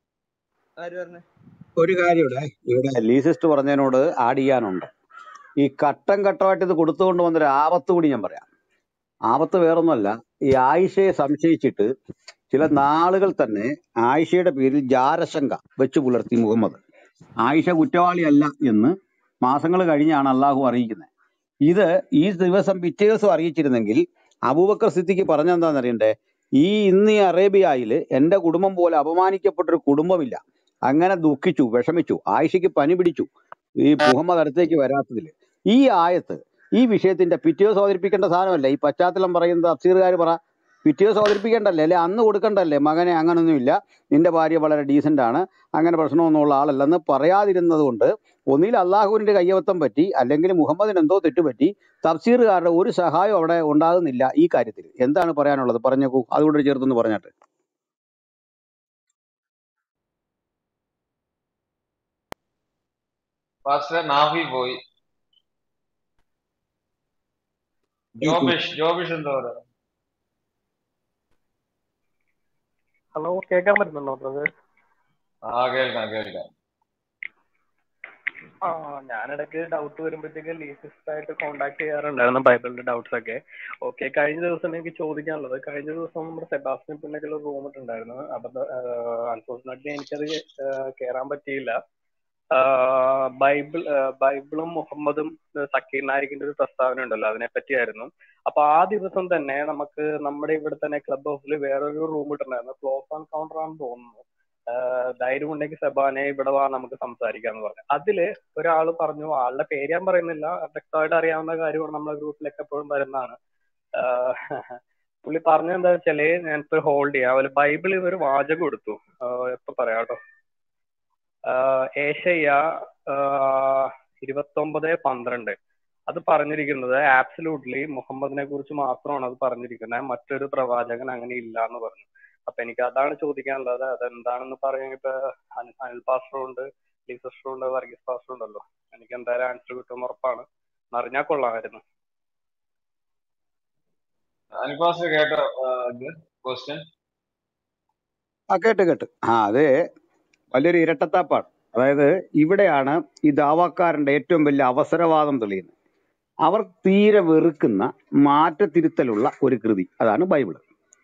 ആര് പറഞ്ഞു ഒരു കാര്യം ഇവിടെ ഇവിടെ ലീസിസ്റ്റ് പറഞ്ഞതിനോട് ആഡ് ചെയ്യാനുണ്ട് ഈ ഘട്ടം ഘട്ടമായിട്ട് ഇത് കൊടുത്തുകൊണ്ട് വന്നൊരു ആപത്ത് കൂടി ഞാൻ പറയാം ആപത്ത് വേറൊന്നുമല്ല ഈ ആയിഷയെ സംശയിച്ചിട്ട് ചില നാളുകൾ തന്നെ ആയിഷയുടെ പേരിൽ ജാരശങ്ക വെച്ച് പുലർത്തി മുഹമ്മദ് ആയിഷ കുറ്റവാളിയല്ല എന്ന് മാസങ്ങൾ കഴിഞ്ഞാണ് അള്ളാഹു അറിയിക്കുന്നത് ഇത് ഈ ദിവസം പിറ്റേ ദിവസം അറിയിച്ചിരുന്നെങ്കിൽ അബൂബക്കർ സിദ്ദിഖ് പറഞ്ഞെന്താണെന്ന് അറിയണ്ടേ ഈ ഇന്ന് ഈ അറേബ്യയിൽ എന്റെ കുടുംബം പോലെ അപമാനിക്കപ്പെട്ടൊരു കുടുംബമില്ല അങ്ങനെ ദുഃഖിച്ചു വിഷമിച്ചു ആയിഷയ്ക്ക് പനി പിടിച്ചു ഈ മുഹമ്മദ് അടുത്തേക്ക് വരാത്തതിൽ ഈ ആയത്ത് ഈ വിഷയത്തിന്റെ പിറ്റേ ദിവസം അവതരിപ്പിക്കേണ്ട സാധനമല്ല ഈ പശ്ചാത്തലം പറയുന്നത് അഫ്സീറുകാർ പറ പിറ്റേ ദിവസം അവതരിപ്പിക്കേണ്ടല്ലേ അല്ലെ അന്ന് കൊടുക്കണ്ടല്ലേ മകനെ അങ്ങനൊന്നുമില്ല നിന്റെ ഭാര്യ വളരെ ഡീസന്റ് ആണ് അങ്ങനെ പ്രശ്നമൊന്നുമുള്ള ആളല്ലെന്ന് പറയാതിരുന്നത് കൊണ്ട് ഒന്നിൽ അള്ളാഹുവിന്റെ കയ്യവത്തം പറ്റി അല്ലെങ്കിൽ മുഹമ്മദിന് എന്തോ തെറ്റുപറ്റി തഫ്സീറുകാരുടെ ഒരു സഹായം അവിടെ ഉണ്ടാകുന്നില്ല ഈ കാര്യത്തിൽ എന്താണ് പറയാനുള്ളത് പറഞ്ഞേക്കൂ അതുകൊണ്ട് ചേർത്തൊന്ന് പറഞ്ഞാട്ട് ഫാസ്റ്റർ നാഫി പോയി ഈ ഈ ജോബിഷ് ജോബിഷ് എന്താ പറയുക ഹലോ കേൾക്കാൻ പറ്റുന്നുണ്ടോ ബ്രദർ ആ കേൾക്കാം കേൾക്കാം ആ ഞാനിടയ്ക്ക് ഡൗട്ട് വരുമ്പോഴത്തേക്ക് ലീസിസ്റ്റ് ആയിട്ട് കോൺടാക്ട് ചെയ്യാറുണ്ടായിരുന്നു ബൈബിളിന്റെ ഡൗട്ട്സ് ഒക്കെ ഓക്കെ കഴിഞ്ഞ ദിവസം എനിക്ക് ചോദിക്കാനുള്ളത് കഴിഞ്ഞ ദിവസം നമ്മുടെ സെബാസ്റ്റിൻ പിന്നൊക്കെ റൂം ഇട്ടുണ്ടായിരുന്നു അപ്പൊ അൺഫോർച്ചുനേറ്റ്ലി എനിക്കത് കയറാൻ പറ്റിയില്ല ആഹ് ബൈബിൾ ആഹ് ബൈബിളും മുഹമ്മദും ആഹ് സക്കീർ നായിക്കിന്റെ ഒരു പ്രസ്താവന ഉണ്ടല്ലോ അതിനെ പറ്റിയായിരുന്നു അപ്പൊ ആ ദിവസം തന്നെ നമുക്ക് നമ്മുടെ ഇവിടെ തന്നെ ക്ലബ് ഹൗസിൽ വേറൊരു റൂം ഇട്ടിട്ടുണ്ടായിരുന്നു ക്ലോസ് ആൻഡ് കൗണ്ടർ ആണെന്ന് തോന്നുന്നു ആഹ് ധൈര്യം ഉണ്ടെങ്കിൽ സെബാനെ ഇവിടെ വാ നമുക്ക് സംസാരിക്കാന്ന് പറഞ്ഞു അതില് ഒരാൾ പറഞ്ഞു ആളുടെ പേര് ഞാൻ പറയുന്നില്ല വ്യക്തമായിട്ട് അറിയാവുന്ന കാര്യമാണ് നമ്മളെ ഗ്രൂപ്പിലൊക്കെ എപ്പോഴും വരുന്നതാണ് ആഹ് പുള്ളി പറഞ്ഞത് എന്താ വെച്ചാല് ഞാനിപ്പോ ഹോൾഡ് ചെയ്യാം അതുപോലെ ബൈബിളിൽ ഒരു വാചകം എടുത്തു ആഹ് എപ്പോ പറയാം കേട്ടോ ആഹ് ഏശയ്യ ഇരുപത്തൊമ്പത് പന്ത്രണ്ട് അത് പറഞ്ഞിരിക്കുന്നത് ആബ്സലൂട്ട്ലി മുഹമ്മദിനെ കുറിച്ച് മാത്രമാണ് അത് പറഞ്ഞിരിക്കുന്നത് മറ്റൊരു പ്രവാചകൻ അങ്ങനെ ഇല്ല എന്ന് പറഞ്ഞു അപ്പൊ എനിക്ക് അതാണ് ചോദിക്കാനുള്ളത് അതെന്താണെന്ന് പറയാൻ ഇപ്പൊ അനിൽ അനിൽ പാസ്റ്ററും ഉണ്ട് ലീസസ്റ്ററും ഉണ്ട് വർഗീസ് പാസ്റ്ററും ഉണ്ടല്ലോ എനിക്ക് എന്തായാലും ആൻസർ കിട്ടുമെന്ന് ഉറപ്പാണ് അറിഞ്ഞാൽ കൊള്ളാമായിരുന്നു അനിൽപാസ്റ്റർ കേട്ടോ ആ, ഇത് ക്വസ്റ്റ്യൻ ആ കേട്ട് കേട്ട് ആ അത് വലിയൊരു ഇരട്ടത്താപ്പാണ് അതായത് ഇവിടെയാണ് ഈ ദാവാക്കാരന്റെ ഏറ്റവും വലിയ അവസരവാദം തെളിയുന്നത് അവർ തീരെ വെറുക്കുന്ന മാറ്റത്തിരുത്തലുള്ള ഒരു കൃതി അതാണ് ബൈബിള്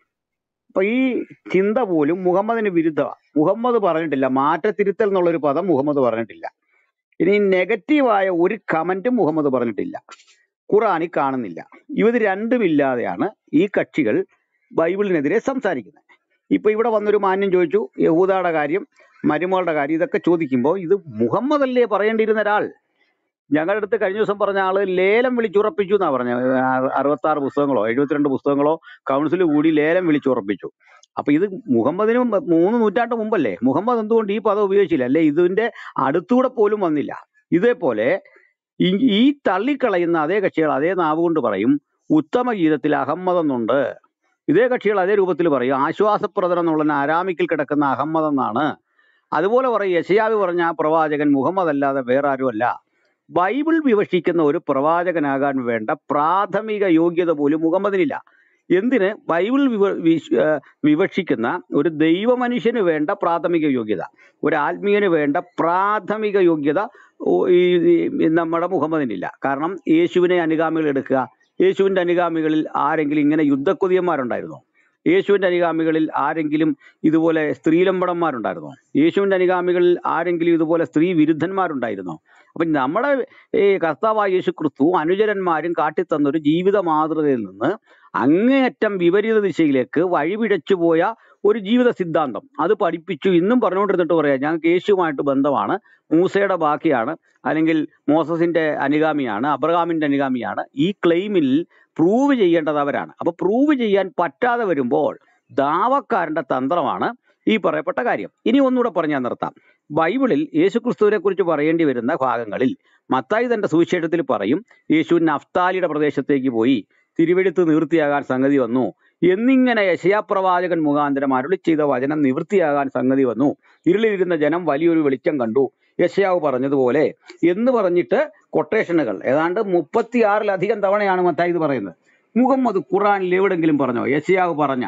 അപ്പൊ ഈ ചിന്ത പോലും മുഹമ്മദിന് വിരുദ്ധമാണ് മുഹമ്മദ് പറഞ്ഞിട്ടില്ല മാറ്റത്തിരുത്തൽ എന്നുള്ളൊരു പദം മുഹമ്മദ് പറഞ്ഞിട്ടില്ല ഇനി നെഗറ്റീവായ ഒരു കമന്റും മുഹമ്മദ് പറഞ്ഞിട്ടില്ല ഖുറാനിൽ കാണുന്നില്ല ഇത് രണ്ടുമില്ലാതെയാണ് ഈ കക്ഷികൾ ബൈബിളിനെതിരെ സംസാരിക്കുന്നത് ഇപ്പൊ ഇവിടെ വന്നൊരു മാന്യം ചോദിച്ചു യഹൂദയുടെ കാര്യം മരുമകളുടെ കാര്യം ഇതൊക്കെ ചോദിക്കുമ്പോൾ ഇത് മുഹമ്മദ് അല്ലേ പറയേണ്ടിയിരുന്ന ഒരാൾ ഞങ്ങളുടെ അടുത്ത് കഴിഞ്ഞ ദിവസം പറഞ്ഞ ആള് ലേലം വിളിച്ചുറപ്പിച്ചു എന്നാ പറഞ്ഞ അറുപത്തി ആറ് പുസ്തകങ്ങളോ എഴുപത്തിരണ്ട് പുസ്തകങ്ങളോ കൗൺസിൽ കൂടി ലേലം വിളിച്ചുറപ്പിച്ചു അപ്പൊ ഇത് മുഹമ്മദിന് മുമ്പ് മൂന്ന് നൂറ്റാണ്ട് മുമ്പല്ലേ മുഹമ്മദ് എന്തുകൊണ്ട് ഈ പദം ഉപയോഗിച്ചില്ല അല്ലെ ഇതിന്റെ അടുത്തൂടെ പോലും വന്നില്ല ഇതേപോലെ ഈ ഈ തള്ളിക്കളയുന്ന അതേ കക്ഷികൾ അതേ നാവ് കൊണ്ട് പറയും ഉത്തമ ഗീതത്തിൽ അഹമ്മദ് എന്നുണ്ട് ഇതേ കക്ഷികൾ അതേ രൂപത്തിൽ പറയും ആശ്വാസപ്രദം എന്നുള്ള ആരാമിക്കിൽ കിടക്കുന്ന അഹമ്മദ് എന്നാണ് അതുപോലെ പറയും യശയാവ് പറഞ്ഞ ആ പ്രവാചകൻ മുഹമ്മദ് അല്ലാതെ വേറെ ആരുമല്ല ബൈബിൾ വിവക്ഷിക്കുന്ന ഒരു പ്രവാചകനാകാൻ വേണ്ട പ്രാഥമിക യോഗ്യത പോലും മുഹമ്മദിനില്ല എന്തിന് ബൈബിൾ വിവ വിശ്- ആ, വിവക്ഷിക്കുന്ന ഒരു ദൈവമനുഷ്യന് വേണ്ട പ്രാഥമിക യോഗ്യത ഒരു ആത്മീയന് വേണ്ട പ്രാഥമിക യോഗ്യത ഓ- ഈ ഈ നമ്മുടെ മുഹമ്മദിനില്ല കാരണം യേശുവിനെ അനുഗാമികൾ എടുക്കുക യേശുവിന്റെ അനുഗാമികളിൽ ആരെങ്കിലും ഇങ്ങനെ യുദ്ധക്കൊതിയന്മാരുണ്ടായിരുന്നോ യേശുവിന്റെ അനുഗാമികളിൽ ആരെങ്കിലും ഇതുപോലെ സ്ത്രീലമ്പടന്മാരുണ്ടായിരുന്നോ യേശുവിന്റെ അനുഗാമികളിൽ ആരെങ്കിലും ഇതുപോലെ സ്ത്രീ വിരുദ്ധന്മാരുണ്ടായിരുന്നോ അപ്പൊ നമ്മുടെ ഈ കർത്താവായ യേശു ക്രിസ്തു അനുചരന്മാരും കാട്ടിത്തന്ന ഒരു ജീവിത മാതൃകയിൽ നിന്ന് അങ്ങേയറ്റം വിപരീത ദിശയിലേക്ക് വഴിപിഴച്ചു പോയ ഒരു ജീവിത സിദ്ധാന്തം അത് പഠിപ്പിച്ചു ഇന്നും പറഞ്ഞുകൊണ്ടിരുന്നിട്ട് പറയാം ഞങ്ങൾക്ക് യേശുവുമായിട്ട് ബന്ധമാണ് മൂസയുടെ ബാക്കിയാണ് അല്ലെങ്കിൽ മോസസിന്റെ അനുഗാമിയാണ് അബ്രഹാമിന്റെ അനുഗാമിയാണ് ഈ ക്ലെയിമിൽ പ്രൂവ് ചെയ്യേണ്ടത് അവരാണ് അപ്പൊ പ്രൂവ് ചെയ്യാൻ പറ്റാതെ വരുമ്പോൾ ദാവക്കാരന്റെ തന്ത്രമാണ് ഈ പറയപ്പെട്ട കാര്യം ഇനി ഒന്നുകൂടെ പറഞ്ഞാൽ നിർത്താം ബൈബിളിൽ യേശുക്രിസ്തുവിനെ കുറിച്ച് പറയേണ്ടി വരുന്ന ഭാഗങ്ങളിൽ മത്തായി തന്റെ സുവിശേഷത്തിൽ പറയും യേശു നഫ്താലിയുടെ പ്രദേശത്തേക്ക് പോയി തിരുവെടുത്ത് നിവൃത്തിയാകാൻ സംഗതി വന്നു എന്നിങ്ങനെ യശയാപ്രവാചകൻ മുഖാന്തരം അരുളി ചെയ്ത വചനം നിവൃത്തിയാകാൻ സംഗതി വന്നു ഇരുളിലിരുന്ന ജനം വലിയൊരു വെളിച്ചം കണ്ടു യശയാവ് പറഞ്ഞതുപോലെ എന്ന് പറഞ്ഞിട്ട് കൊട്ടേഷനുകൾ ഏതാണ്ട് മുപ്പത്തിയാറിലധികം തവണയാണ് മത്തായി ഇത് പറയുന്നത് മുഹമ്മദ് ഖുറാനിൽ എവിടെങ്കിലും പറഞ്ഞോ യശയാവ് പറഞ്ഞ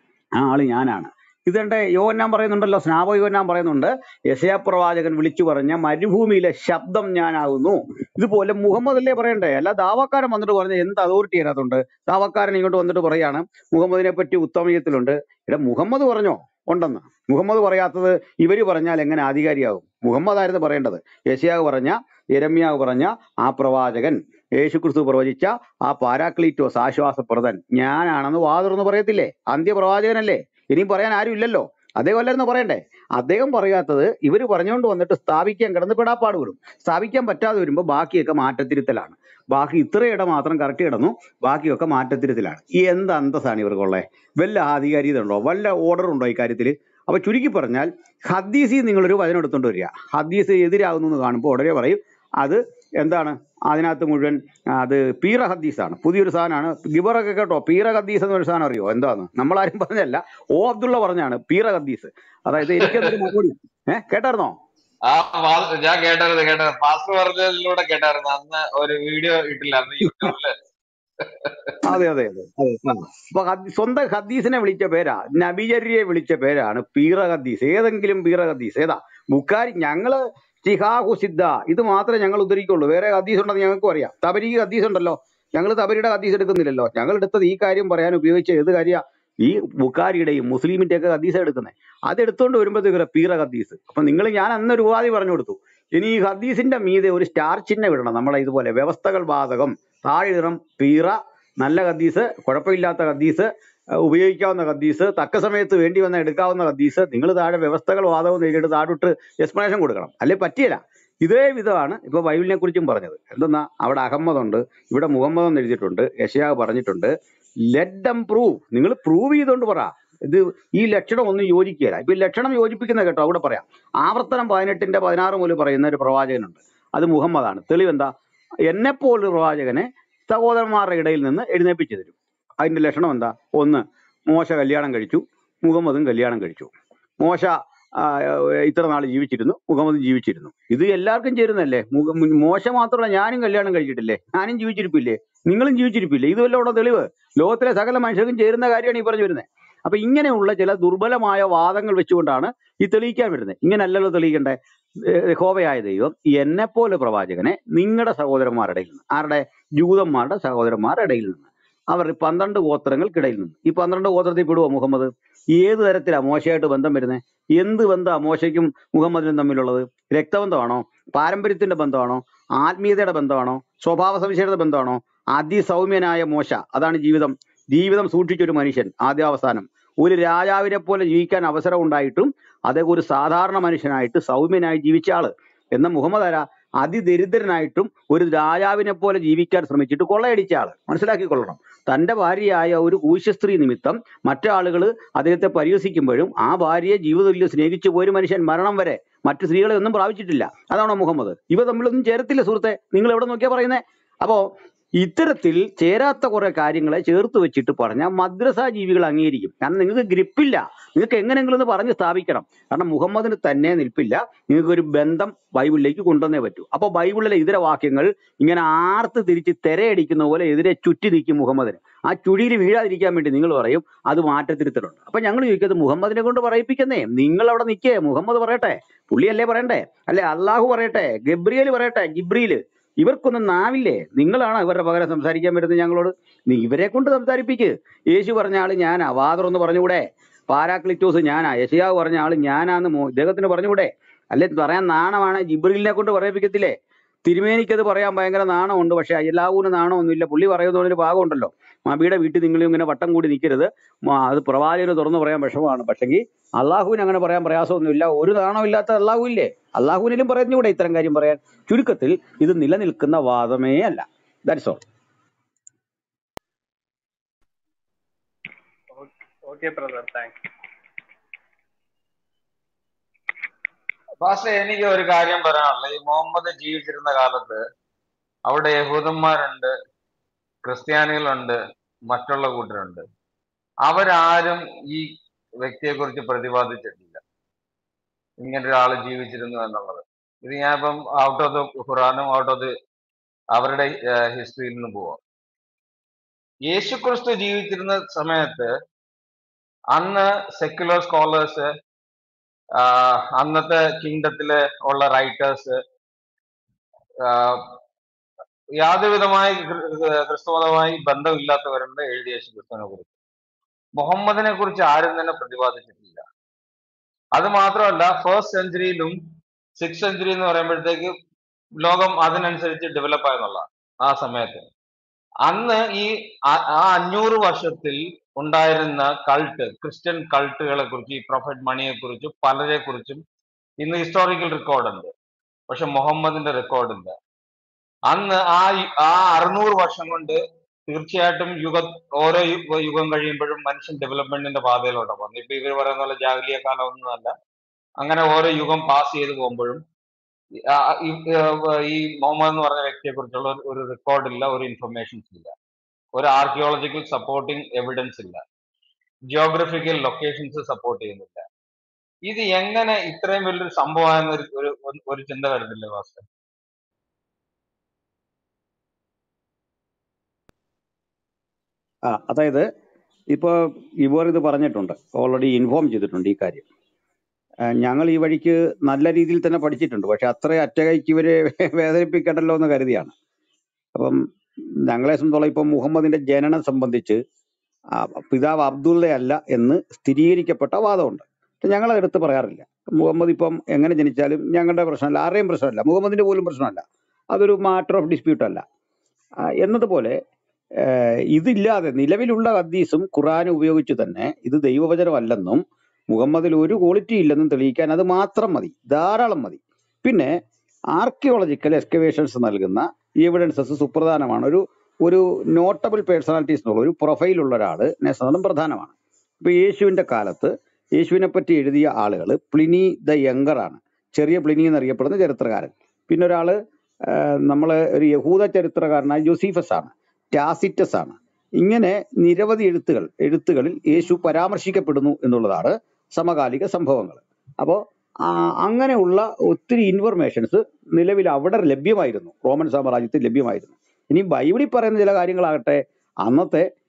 ആ ആള് ഞാനാണ് ഇതെന്റെ യോന്നാൻ പറയുന്നുണ്ടല്ലോ സ്നാപക യോന്നാൻ പറയുന്നുണ്ട് യശയാ പ്രവാചകൻ വിളിച്ചു പറഞ്ഞ മരുഭൂമിയിലെ ശബ്ദം ഞാനാകുന്നു ഇതുപോലെ മുഹമ്മദ് അല്ലേ പറയണ്ടേ അല്ല ദാവക്കാരൻ വന്നിട്ട് പറഞ്ഞ എന്ത് അതോറിറ്റി അതിനകത്തുണ്ട് ദാവക്കാരൻ ഇങ്ങോട്ട് വന്നിട്ട് പറയാണ് മുഹമ്മദിനെ പറ്റി ഉത്തമയത്തിലുണ്ട് ഇവിടെ മുഹമ്മദ് പറഞ്ഞോ ഉണ്ടെന്ന് മുഹമ്മദ് പറയാത്തത് ഇവര് പറഞ്ഞാൽ എങ്ങനെ ആധികാരിയാകും മുഹമ്മദ് ആയിരുന്നു പറയേണ്ടത് യശയാവ് പറഞ്ഞ യരമ്യാവ് പറഞ്ഞ ആ പ്രവാചകൻ യേശുക്രിസ്തു പ്രവചിച്ച ആ പാരാക്ലീറ്റോസ് ആശ്വാസപ്രദൻ ഞാനാണെന്ന് വാതുറന്ന് പറയത്തില്ലേ അന്ത്യപ്രവാചകനല്ലേ ഇനിയും പറയാൻ ആരും ഇല്ലല്ലോ അദ്ദേഹം അല്ലായിരുന്നു പറയണ്ടേ അദ്ദേഹം പറയാത്തത് ഇവർ പറഞ്ഞുകൊണ്ട് വന്നിട്ട് സ്ഥാപിക്കാൻ കിടന്ന് പെടാപ്പാട് വരും സ്ഥാപിക്കാൻ പറ്റാതെ വരുമ്പോൾ ബാക്കിയൊക്കെ മാറ്റത്തിരുത്തലാണ് ബാക്കി ഇത്രയിട മാത്രം കറക്റ്റ് കിടന്നു ബാക്കിയൊക്കെ മാറ്റത്തിരുത്തലാണ് ഈ എന്ത് അന്തസ്സാണ് ഇവർക്കുള്ളത് വല്ല ആധികാരികത ഉണ്ടോ വല്ല ഓർഡർ ഉണ്ടോ ഈ കാര്യത്തിൽ അപ്പൊ ചുരുക്കി പറഞ്ഞാൽ ഹദീസിൽ നിങ്ങളൊരു വചനം എടുത്തുകൊണ്ട് വരിക ഹദീസ് എതിരാകുന്നു എന്ന് കാണുമ്പോൾ ഉടനെ പറയും അത് എന്താണ് അതിനകത്ത് മുഴുവൻ ആ, അത് പീറ ഹദീസാണ് പുതിയൊരു സാധനമാണ് ഗിബറൊക്കെ കേട്ടോ പീറ ഹദീസ് എന്നൊരു സാധനം അറിയോ എന്താന്ന് നമ്മളാരും പറഞ്ഞല്ല ഓ അബ്ദുള്ള പറഞ്ഞാണ് പീറ ഹദീസ് അതായത് എനിക്കതൊരു മറുപടി ഏഹ് കേട്ടായിരുന്നോ ആ പാ- ഞാൻ കേട്ടായിരുന്നു കേട്ടായിരുന്നു പാസ്റ്റർ പറഞ്ഞതിലൂടെ കേട്ടായിരുന്നു അന്ന് ഒരു വീഡിയോ ഇട്ടില്ലായിരുന്നു യൂട്യൂബില് അതെ അതെ അതെ അതെ ആ. അപ്പൊ ഹദ്- സ്വന്തം ഹദീസിനെ വിളിച്ച പേരാ നബിചര്യയെ വിളിച്ച പേരാണ് പീറ ഹദീസ് ഏതെങ്കിലും പീറ ഹദീസ് ഏതാ ബുക്കാരി ഞങ്ങള് ശിഹാഹു സിദ്ധ ഇത് മാത്രമേ ഞങ്ങൾ ഉദ്ധരിക്കുള്ളൂ വേറെ ഹദീസ് ഉണ്ടെന്ന് ഞങ്ങൾക്കും അറിയാം തബരി ഹദീസ് ഉണ്ടല്ലോ ഞങ്ങൾ തബരിയുടെ ഹദീസ് എടുക്കുന്നില്ലല്ലോ ഞങ്ങൾ എടുത്തത് ഈ കാര്യം പറയാൻ ഉപയോഗിച്ച ഏത് കാര്യ ഈ ബുക്കാരിയുടെയും മുസ്ലിമിന്റെ ഒക്കെ ഹദീസ് എടുക്കുന്നത് അത് എടുത്തുകൊണ്ട് വരുമ്പോഴത്തേക്ക് പീറ ഹദീസ് അപ്പൊ നിങ്ങൾ ഞാൻ അന്നൊരു ഉപാധി പറഞ്ഞു കൊടുത്തു ഇനി ഈ ഹദീസിന്റെ മീതെ ഒരു സ്റ്റാർ ചിഹ്നം ഇടണം നമ്മളെ ഇതുപോലെ വ്യവസ്ഥകൾ ബാധകം താഴെ ഇടണം പീറ നല്ല ഹദീസ് കുഴപ്പമില്ലാത്ത ഹദീസ് അഹ് ഉപയോഗിക്കാവുന്ന ഹദീസ് തക്ക സമയത്ത് വേണ്ടി വന്ന എടുക്കാവുന്ന ഹദീസ് നിങ്ങൾ താഴെ വ്യവസ്ഥകൾ വാദവും നേരിട്ട് താഴോട്ട് എക്സ്പ്ലനേഷൻ കൊടുക്കണം അല്ലെ പറ്റിയല്ല ഇതേ വിധമാണ് ഇപ്പൊ ബൈബിളിനെ കുറിച്ചും പറഞ്ഞത് എന്തെന്നാ അവിടെ അഹമ്മദ് ഉണ്ട് ഇവിടെ മുഹമ്മദ് എന്ന് എഴുതിയിട്ടുണ്ട് യശയാവ് പറഞ്ഞിട്ടുണ്ട് ലെറ്റ് ദം പ്രൂവ് നിങ്ങൾ പ്രൂവ് ചെയ്തുകൊണ്ട് പറ ഇത് ഈ ലക്ഷണം ഒന്നും യോജിക്കുകയില്ല ഇപ്പൊ ഈ ലക്ഷണം യോജിപ്പിക്കുന്ന കേട്ടോ അവിടെ പറയാം ആവർത്തനം പതിനെട്ടിന്റെ പതിനാറ് മുതൽ പറയുന്ന ഒരു പ്രവാചകനുണ്ട് അത് മുഹമ്മദാണ് തെളിവെന്താ എന്നെപ്പോലൊരു പ്രവാചകനെ സഹോദരന്മാരുടെ ഇടയിൽ നിന്ന് എഴുന്നേപ്പിച്ചു തരും അതിന്റെ ലക്ഷണം എന്താ ഒന്ന് മോശ കല്യാണം കഴിച്ചു മുഹമ്മദും കല്യാണം കഴിച്ചു മോശ ആ, ഇത്ര നാൾ ജീവിച്ചിരുന്നു മുഹമ്മദും ജീവിച്ചിരുന്നു ഇത് എല്ലാവർക്കും ചേരുന്നല്ലേ മുഹ- മോശ മാത്രമല്ല ഞാനും കല്യാണം കഴിച്ചിട്ടില്ലേ ഞാനും ജീവിച്ചിരിപ്പില്ലേ നിങ്ങളും ജീവിച്ചിരിപ്പില്ലേ ഇത് വല്ല ഇവിടെ തെളിവ് ലോകത്തിലെ സകല മനുഷ്യർക്കും ചേരുന്ന കാര്യമാണ് ഈ പറഞ്ഞു വരുന്നത് അപ്പൊ ഇങ്ങനെയുള്ള ചില ദുർബലമായ വാദങ്ങൾ വെച്ചുകൊണ്ടാണ് ഈ തെളിയിക്കാൻ വരുന്നത് ഇങ്ങനല്ലല്ലോ തെളിയിക്കണ്ടേ യഹോവയായ ദൈവം എന്നെപ്പോലെ പ്രവാചകനെ നിങ്ങളുടെ സഹോദരന്മാരുടെ ഇടയിൽ നിന്ന് ആരുടെ ജൂതന്മാരുടെ സഹോദരന്മാരുടെ ഇടയിൽ നിന്ന് അവർ പന്ത്രണ്ട് ഗോത്രങ്ങൾക്കിടയിൽ നിന്ന് ഈ പന്ത്രണ്ട് ഗോത്രത്തിൽ പെടുവോ മുഹമ്മദ് ഏത് തരത്തിലാണ് മോശമായിട്ട് ബന്ധം വരുന്നത് എന്ത് ബന്ധമാണ് മോശയ്ക്കും മുഹമ്മദിനും തമ്മിലുള്ളത് രക്തബന്ധമാണോ പാരമ്പര്യത്തിന്റെ ബന്ധമാണോ ആത്മീയതയുടെ ബന്ധമാണോ സ്വഭാവ സവിശേഷത ബന്ധമാണോ അതിസൗമ്യനായ മോശ അതാണ് ജീവിതം ജീവിതം സൂക്ഷിച്ചൊരു മനുഷ്യൻ ആദ്യാവസാനം ഒരു രാജാവിനെ പോലെ ജീവിക്കാൻ അവസരം ഉണ്ടായിട്ടും അദ്ദേഹം ഒരു സാധാരണ മനുഷ്യനായിട്ട് സൗമ്യനായി ജീവിച്ച ആള് എന്ന മുഹമ്മദ് അല അതിദരിദ്രനായിട്ടും ഒരു രാജാവിനെ പോലെ ജീവിക്കാൻ ശ്രമിച്ചിട്ട് കൊള്ളയടിച്ച ആള് മനസ്സിലാക്കിക്കൊള്ളണം തന്റെ ഭാര്യയായ ഒരു കൂശ്യസ്ത്രീ നിമിത്തം മറ്റാളുകൾ അദ്ദേഹത്തെ പരിഹസിക്കുമ്പോഴും ആ ഭാര്യയെ ജീവിതത്തിൽ സ്നേഹിച്ചു പോയൊരു മനുഷ്യൻ മരണം വരെ മറ്റു സ്ത്രീകളെ ഒന്നും പ്രാപിച്ചിട്ടില്ല അതാണോ മുഹമ്മദ് ഇവ തമ്മിലൊന്നും ചേരത്തില്ല സുഹൃത്തെ നിങ്ങൾ എവിടെ നോക്കിയാ പറയുന്നേ അപ്പോ ഇത്തരത്തിൽ ചേരാത്ത കുറെ കാര്യങ്ങളെ ചേർത്ത് വെച്ചിട്ട് പറഞ്ഞാൽ മദ്രസ ജീവികൾ അംഗീകരിക്കും കാരണം നിങ്ങൾക്ക് ഗ്രിപ്പില്ല നിങ്ങൾക്ക് എങ്ങനെയെങ്കിലും ഒന്ന് പറഞ്ഞ് സ്ഥാപിക്കണം കാരണം മുഹമ്മദിന് തന്നെ നിൽപ്പില്ല നിങ്ങൾക്ക് ഒരു ബന്ധം ബൈബിളിലേക്ക് കൊണ്ടുവന്നേ പറ്റൂ അപ്പൊ ബൈബിളിലെ ഇതര വാക്യങ്ങൾ ഇങ്ങനെ ആർത്ത് തിരിച്ച് തിരയടിക്കുന്ന പോലെ എതിരെ ചുറ്റി നിൽക്കും മുഹമ്മദിന് ആ ചുഴിയിൽ വീഴാതിരിക്കാൻ വേണ്ടി നിങ്ങൾ പറയും അത് മാറ്റത്തിരുത്തലുണ്ട് അപ്പൊ ഞങ്ങൾ ചോദിക്കുന്നത് മുഹമ്മദിനെ കൊണ്ട് പറയിപ്പിക്കുന്നേ നിങ്ങൾ അവിടെ നിൽക്കേ മുഹമ്മദ് പറയട്ടെ പുള്ളിയല്ലേ പറയണ്ടേ അല്ലെ അള്ളാഹു പറയട്ടെ ഗബ്രിയേൽ പറയട്ടെ ജിബ്രീല് ഇവർക്കൊന്നും നാവില്ലേ നിങ്ങളാണ് ഇവരുടെ പകരം സംസാരിക്കാൻ വരുന്നത് ഞങ്ങളോട് നീ ഇവരെ കൊണ്ട് സംസാരിപ്പിക്ക് യേശു പറഞ്ഞ ആള് ഞാനാ വാതറൊന്ന് പറഞ്ഞുകൂടെ പാരാക്ലിറ്റോസ് ഞാനാ യശയാവ് പറഞ്ഞ ആള് ഞാനാന്ന് മോ- ഇദ്ദേഹത്തിന് പറഞ്ഞുകൂടെ അല്ലെ പറയാൻ നാണമാണ് ജിബ്രീലിനെ കൊണ്ട് പറയിപ്പിക്കത്തില്ലേ തിരുമേനിക്കത് പറയാൻ ഭയങ്കര നാണമുണ്ട് പക്ഷെ അയ്യലാവൂന് നാണമൊന്നുമില്ല പുള്ളി പറയുന്നതിന് ഭാഗമുണ്ടല്ലോ മബിയുടെ വീട്ടിൽ നിങ്ങൾ ഇങ്ങനെ വട്ടം കൂടി നിൽക്കരുത് മ- അത് പ്രവാചകന് തുറന്നു പറയാൻ വിഷമമാണ് പക്ഷെങ്കിൽ അള്ളാഹുവിന് അങ്ങനെ പറയാൻ പ്രയാസമൊന്നുമില്ല ഒരു നാണമില്ലാത്ത അള്ളാഹു ഇല്ലേ അള്ളാഹുവിനും പറഞ്ഞുകൂടെ ഇത്തരം കാര്യം പറയാൻ ചുരുക്കത്തിൽ ഇത് നിലനിൽക്കുന്ന വാദമേ അല്ല that's all okay brother thanks പക്ഷേ എനിക്ക് ഒരു കാര്യം പറയാനുള്ളത് ഈ മുഹമ്മദ് ജീവിച്ചിരുന്ന കാലത്ത് അവിടെ യഹൂദന്മാരുണ്ട് ക്രിസ്ത്യാനികളുണ്ട് മറ്റുള്ള കൂട്ടരുണ്ട് അവരാരും ഈ വ്യക്തിയെ കുറിച്ച് പ്രതിപാദിച്ചിട്ടില്ല ഇങ്ങനെ ഒരാൾ ജീവിച്ചിരുന്നു എന്നുള്ളത് ഇത് ഞാൻ ഇപ്പം ഔട്ട് ഓഫ് ദ ഖുറാനും ഔട്ട് ഓഫ് ദി അവരുടെ ഹിസ്റ്ററിയിൽ നിന്ന് പോവാം യേശുക്രിസ്തു ജീവിച്ചിരുന്ന സമയത്ത് അന്ന് സെക്യുലർ സ്കോളേഴ്സ് അന്നത്തെ കിങ്ഡത്തിലെ ഉള്ള റൈറ്റേഴ്സ് യാതൊരുവിധമായ ക്രി- ക്രിസ്തുമതമായി ബന്ധമില്ലാത്തവരുണ്ട് എഴുതിയ യേശുക്രിസ്തുവിനെ കുറിച്ച് മുഹമ്മദിനെ കുറിച്ച് ആരും തന്നെ പ്രതിപാദിച്ചിട്ടില്ല അത് മാത്രമല്ല ഫസ്റ്റ് സെഞ്ചുറിയിലും സിക്സ് സെഞ്ചുറി എന്ന് പറയുമ്പോഴത്തേക്ക് ലോകം അതിനനുസരിച്ച് ഡെവലപ്പ് ആയെന്നുള്ള ആ സമയത്ത് അന്ന് ഈ ആ- ആ അഞ്ഞൂറ് വർഷത്തിൽ ഉണ്ടായിരുന്ന കൾട്ട് ക്രിസ്ത്യൻ കൾട്ടുകളെ കുറിച്ച് ഈ പ്രൊഫറ്റ് മണിയെ കുറിച്ചും പലരെ കുറിച്ചും ഇന്ന് ഹിസ്റ്റോറിക്കൽ റെക്കോർഡ് ഉണ്ട് പക്ഷെ മുഹമ്മദിന്റെ റെക്കോർഡ് ഇല്ല അന്ന് ആ യു- ആ അറുന്നൂറ് വർഷം കൊണ്ട് തീർച്ചയായിട്ടും യുഗ ഓരോ യു- യുഗം കഴിയുമ്പോഴും മനുഷ്യൻ ഡെവലപ്മെന്റിന്റെ പാതയിലോട്ട് പോകുന്നു ഇപ്പൊ ഇവർ പറയുന്ന പോലെ ജാഗലിയ കാലം ഒന്നുമല്ല അങ്ങനെ ഓരോ യുഗം പാസ് ചെയ്ത് പോകുമ്പോഴും ഈ ആ- ഈ ഏർ ഈ മുഹമ്മദ് എന്ന് പറഞ്ഞ വ്യക്തിയെ കുറിച്ചുള്ള ഒരു- ഒരു റെക്കോർഡ് ഇല്ല ഒരു ഇൻഫർമേഷൻസ് ഇല്ല ഒരു ആർക്കിയോളജിക്കൽ സപ്പോർട്ടിംഗ് എവിഡൻസ് ഇല്ല ജിയോഗ്രഫിക്കൽ ലൊക്കേഷൻസ് സപ്പോർട്ട് ചെയ്യുന്നില്ല ഇത് എങ്ങനെ ഇത്രയും വലിയൊരു സംഭവമായെന്ന് ഒരു ഒരു ഒരു ചിന്ത വരുന്നില്ലേ വാസ്തവം ആ അതായത് ഇപ്പോൾ ഇവർ ഇത് പറഞ്ഞിട്ടുണ്ട് ഓൾറെഡി ഇൻഫോം ചെയ്തിട്ടുണ്ട് ഈ കാര്യം ആ, ഞങ്ങൾ ഈ വഴിക്ക് നല്ല രീതിയിൽ തന്നെ പഠിച്ചിട്ടുണ്ട് പക്ഷെ അത്ര അറ്റകൈക്ക് ഇവരെ വേദനിപ്പിക്കണ്ടല്ലോ എന്ന് കരുതിയാണ് അപ്പം ഞങ്ങളെ സംബന്ധിച്ചോളം ഇപ്പം മുഹമ്മദിന്റെ ജനനം സംബന്ധിച്ച് ആ, പിതാവ് അബ്ദുള്ളയല്ല എന്ന് സ്ഥിരീകരിക്കപ്പെട്ട വാദമുണ്ട് പക്ഷെ ഞങ്ങൾ എടുത്ത് പറയാറില്ല മുഹമ്മദ് ഇപ്പം എങ്ങനെ ജനിച്ചാലും ഞങ്ങളുടെ പ്രശ്നമല്ല ആരുടെയും പ്രശ്നമല്ല മുഹമ്മദിന്റെ പോലും പ്രശ്നമല്ല അതൊരു മാറ്റർ ഓഫ് ഡിസ്പ്യൂട്ട് അല്ല ആ, എന്നതുപോലെ ഏഹ് ഇതില്ലാതെ നിലവിലുള്ള ഹദീസും ഖുറാനും ഉപയോഗിച്ച് തന്നെ ഇത് ദൈവവചനമല്ലെന്നും മുഹമ്മദിൽ ഒരു ക്വാളിറ്റി ഇല്ലെന്നും തെളിയിക്കാൻ അത് മാത്രം മതി ധാരാളം മതി പിന്നെ ആർക്കിയോളജിക്കൽ എക്സ്കവേഷൻസ് നൽകുന്ന എവിഡൻസസ് സുപ്രധാനമാണ് ഒരു ഒരു നോട്ടബിൾ പേഴ്സണാലിറ്റീസ് എന്നുള്ള ഒരു പ്രൊഫൈലുള്ള ഒരാൾ സംബന്ധം പ്രധാനമാണ് ഇപ്പൊ യേശുവിന്റെ കാലത്ത് യേശുവിനെ പറ്റി എഴുതിയ ആളുകൾ പ്ലിനി ദ യങ്കർ ആണ് ചെറിയ പ്ലിനി എന്നറിയപ്പെടുന്ന ചരിത്രകാരൻ പിന്നെ ഒരാള് നമ്മൾ ഒരു യഹൂദ ചരിത്രകാരനായ ജോസീഫസ് ആണ് ടാസിറ്റസ് ആണ് ഇങ്ങനെ നിരവധി എഴുത്തുകൾ എഴുത്തുകളിൽ യേശു പരാമർശിക്കപ്പെടുന്നു എന്നുള്ളതാണ് സമകാലിക സംഭവങ്ങൾ അപ്പോൾ അങ്ങനെയുള്ള ഒത്തിരി ഇൻഫർമേഷൻസ് നിലവിൽ അവിടെ ലഭ്യമായിരുന്നു റോമൻ സാമ്രാജ്യത്തിൽ ലഭ്യമായിരുന്നു ഇനി ബൈബിളിൽ പറയുന്ന ചില കാര്യങ്ങളാകട്ടെ അന്നത്തെ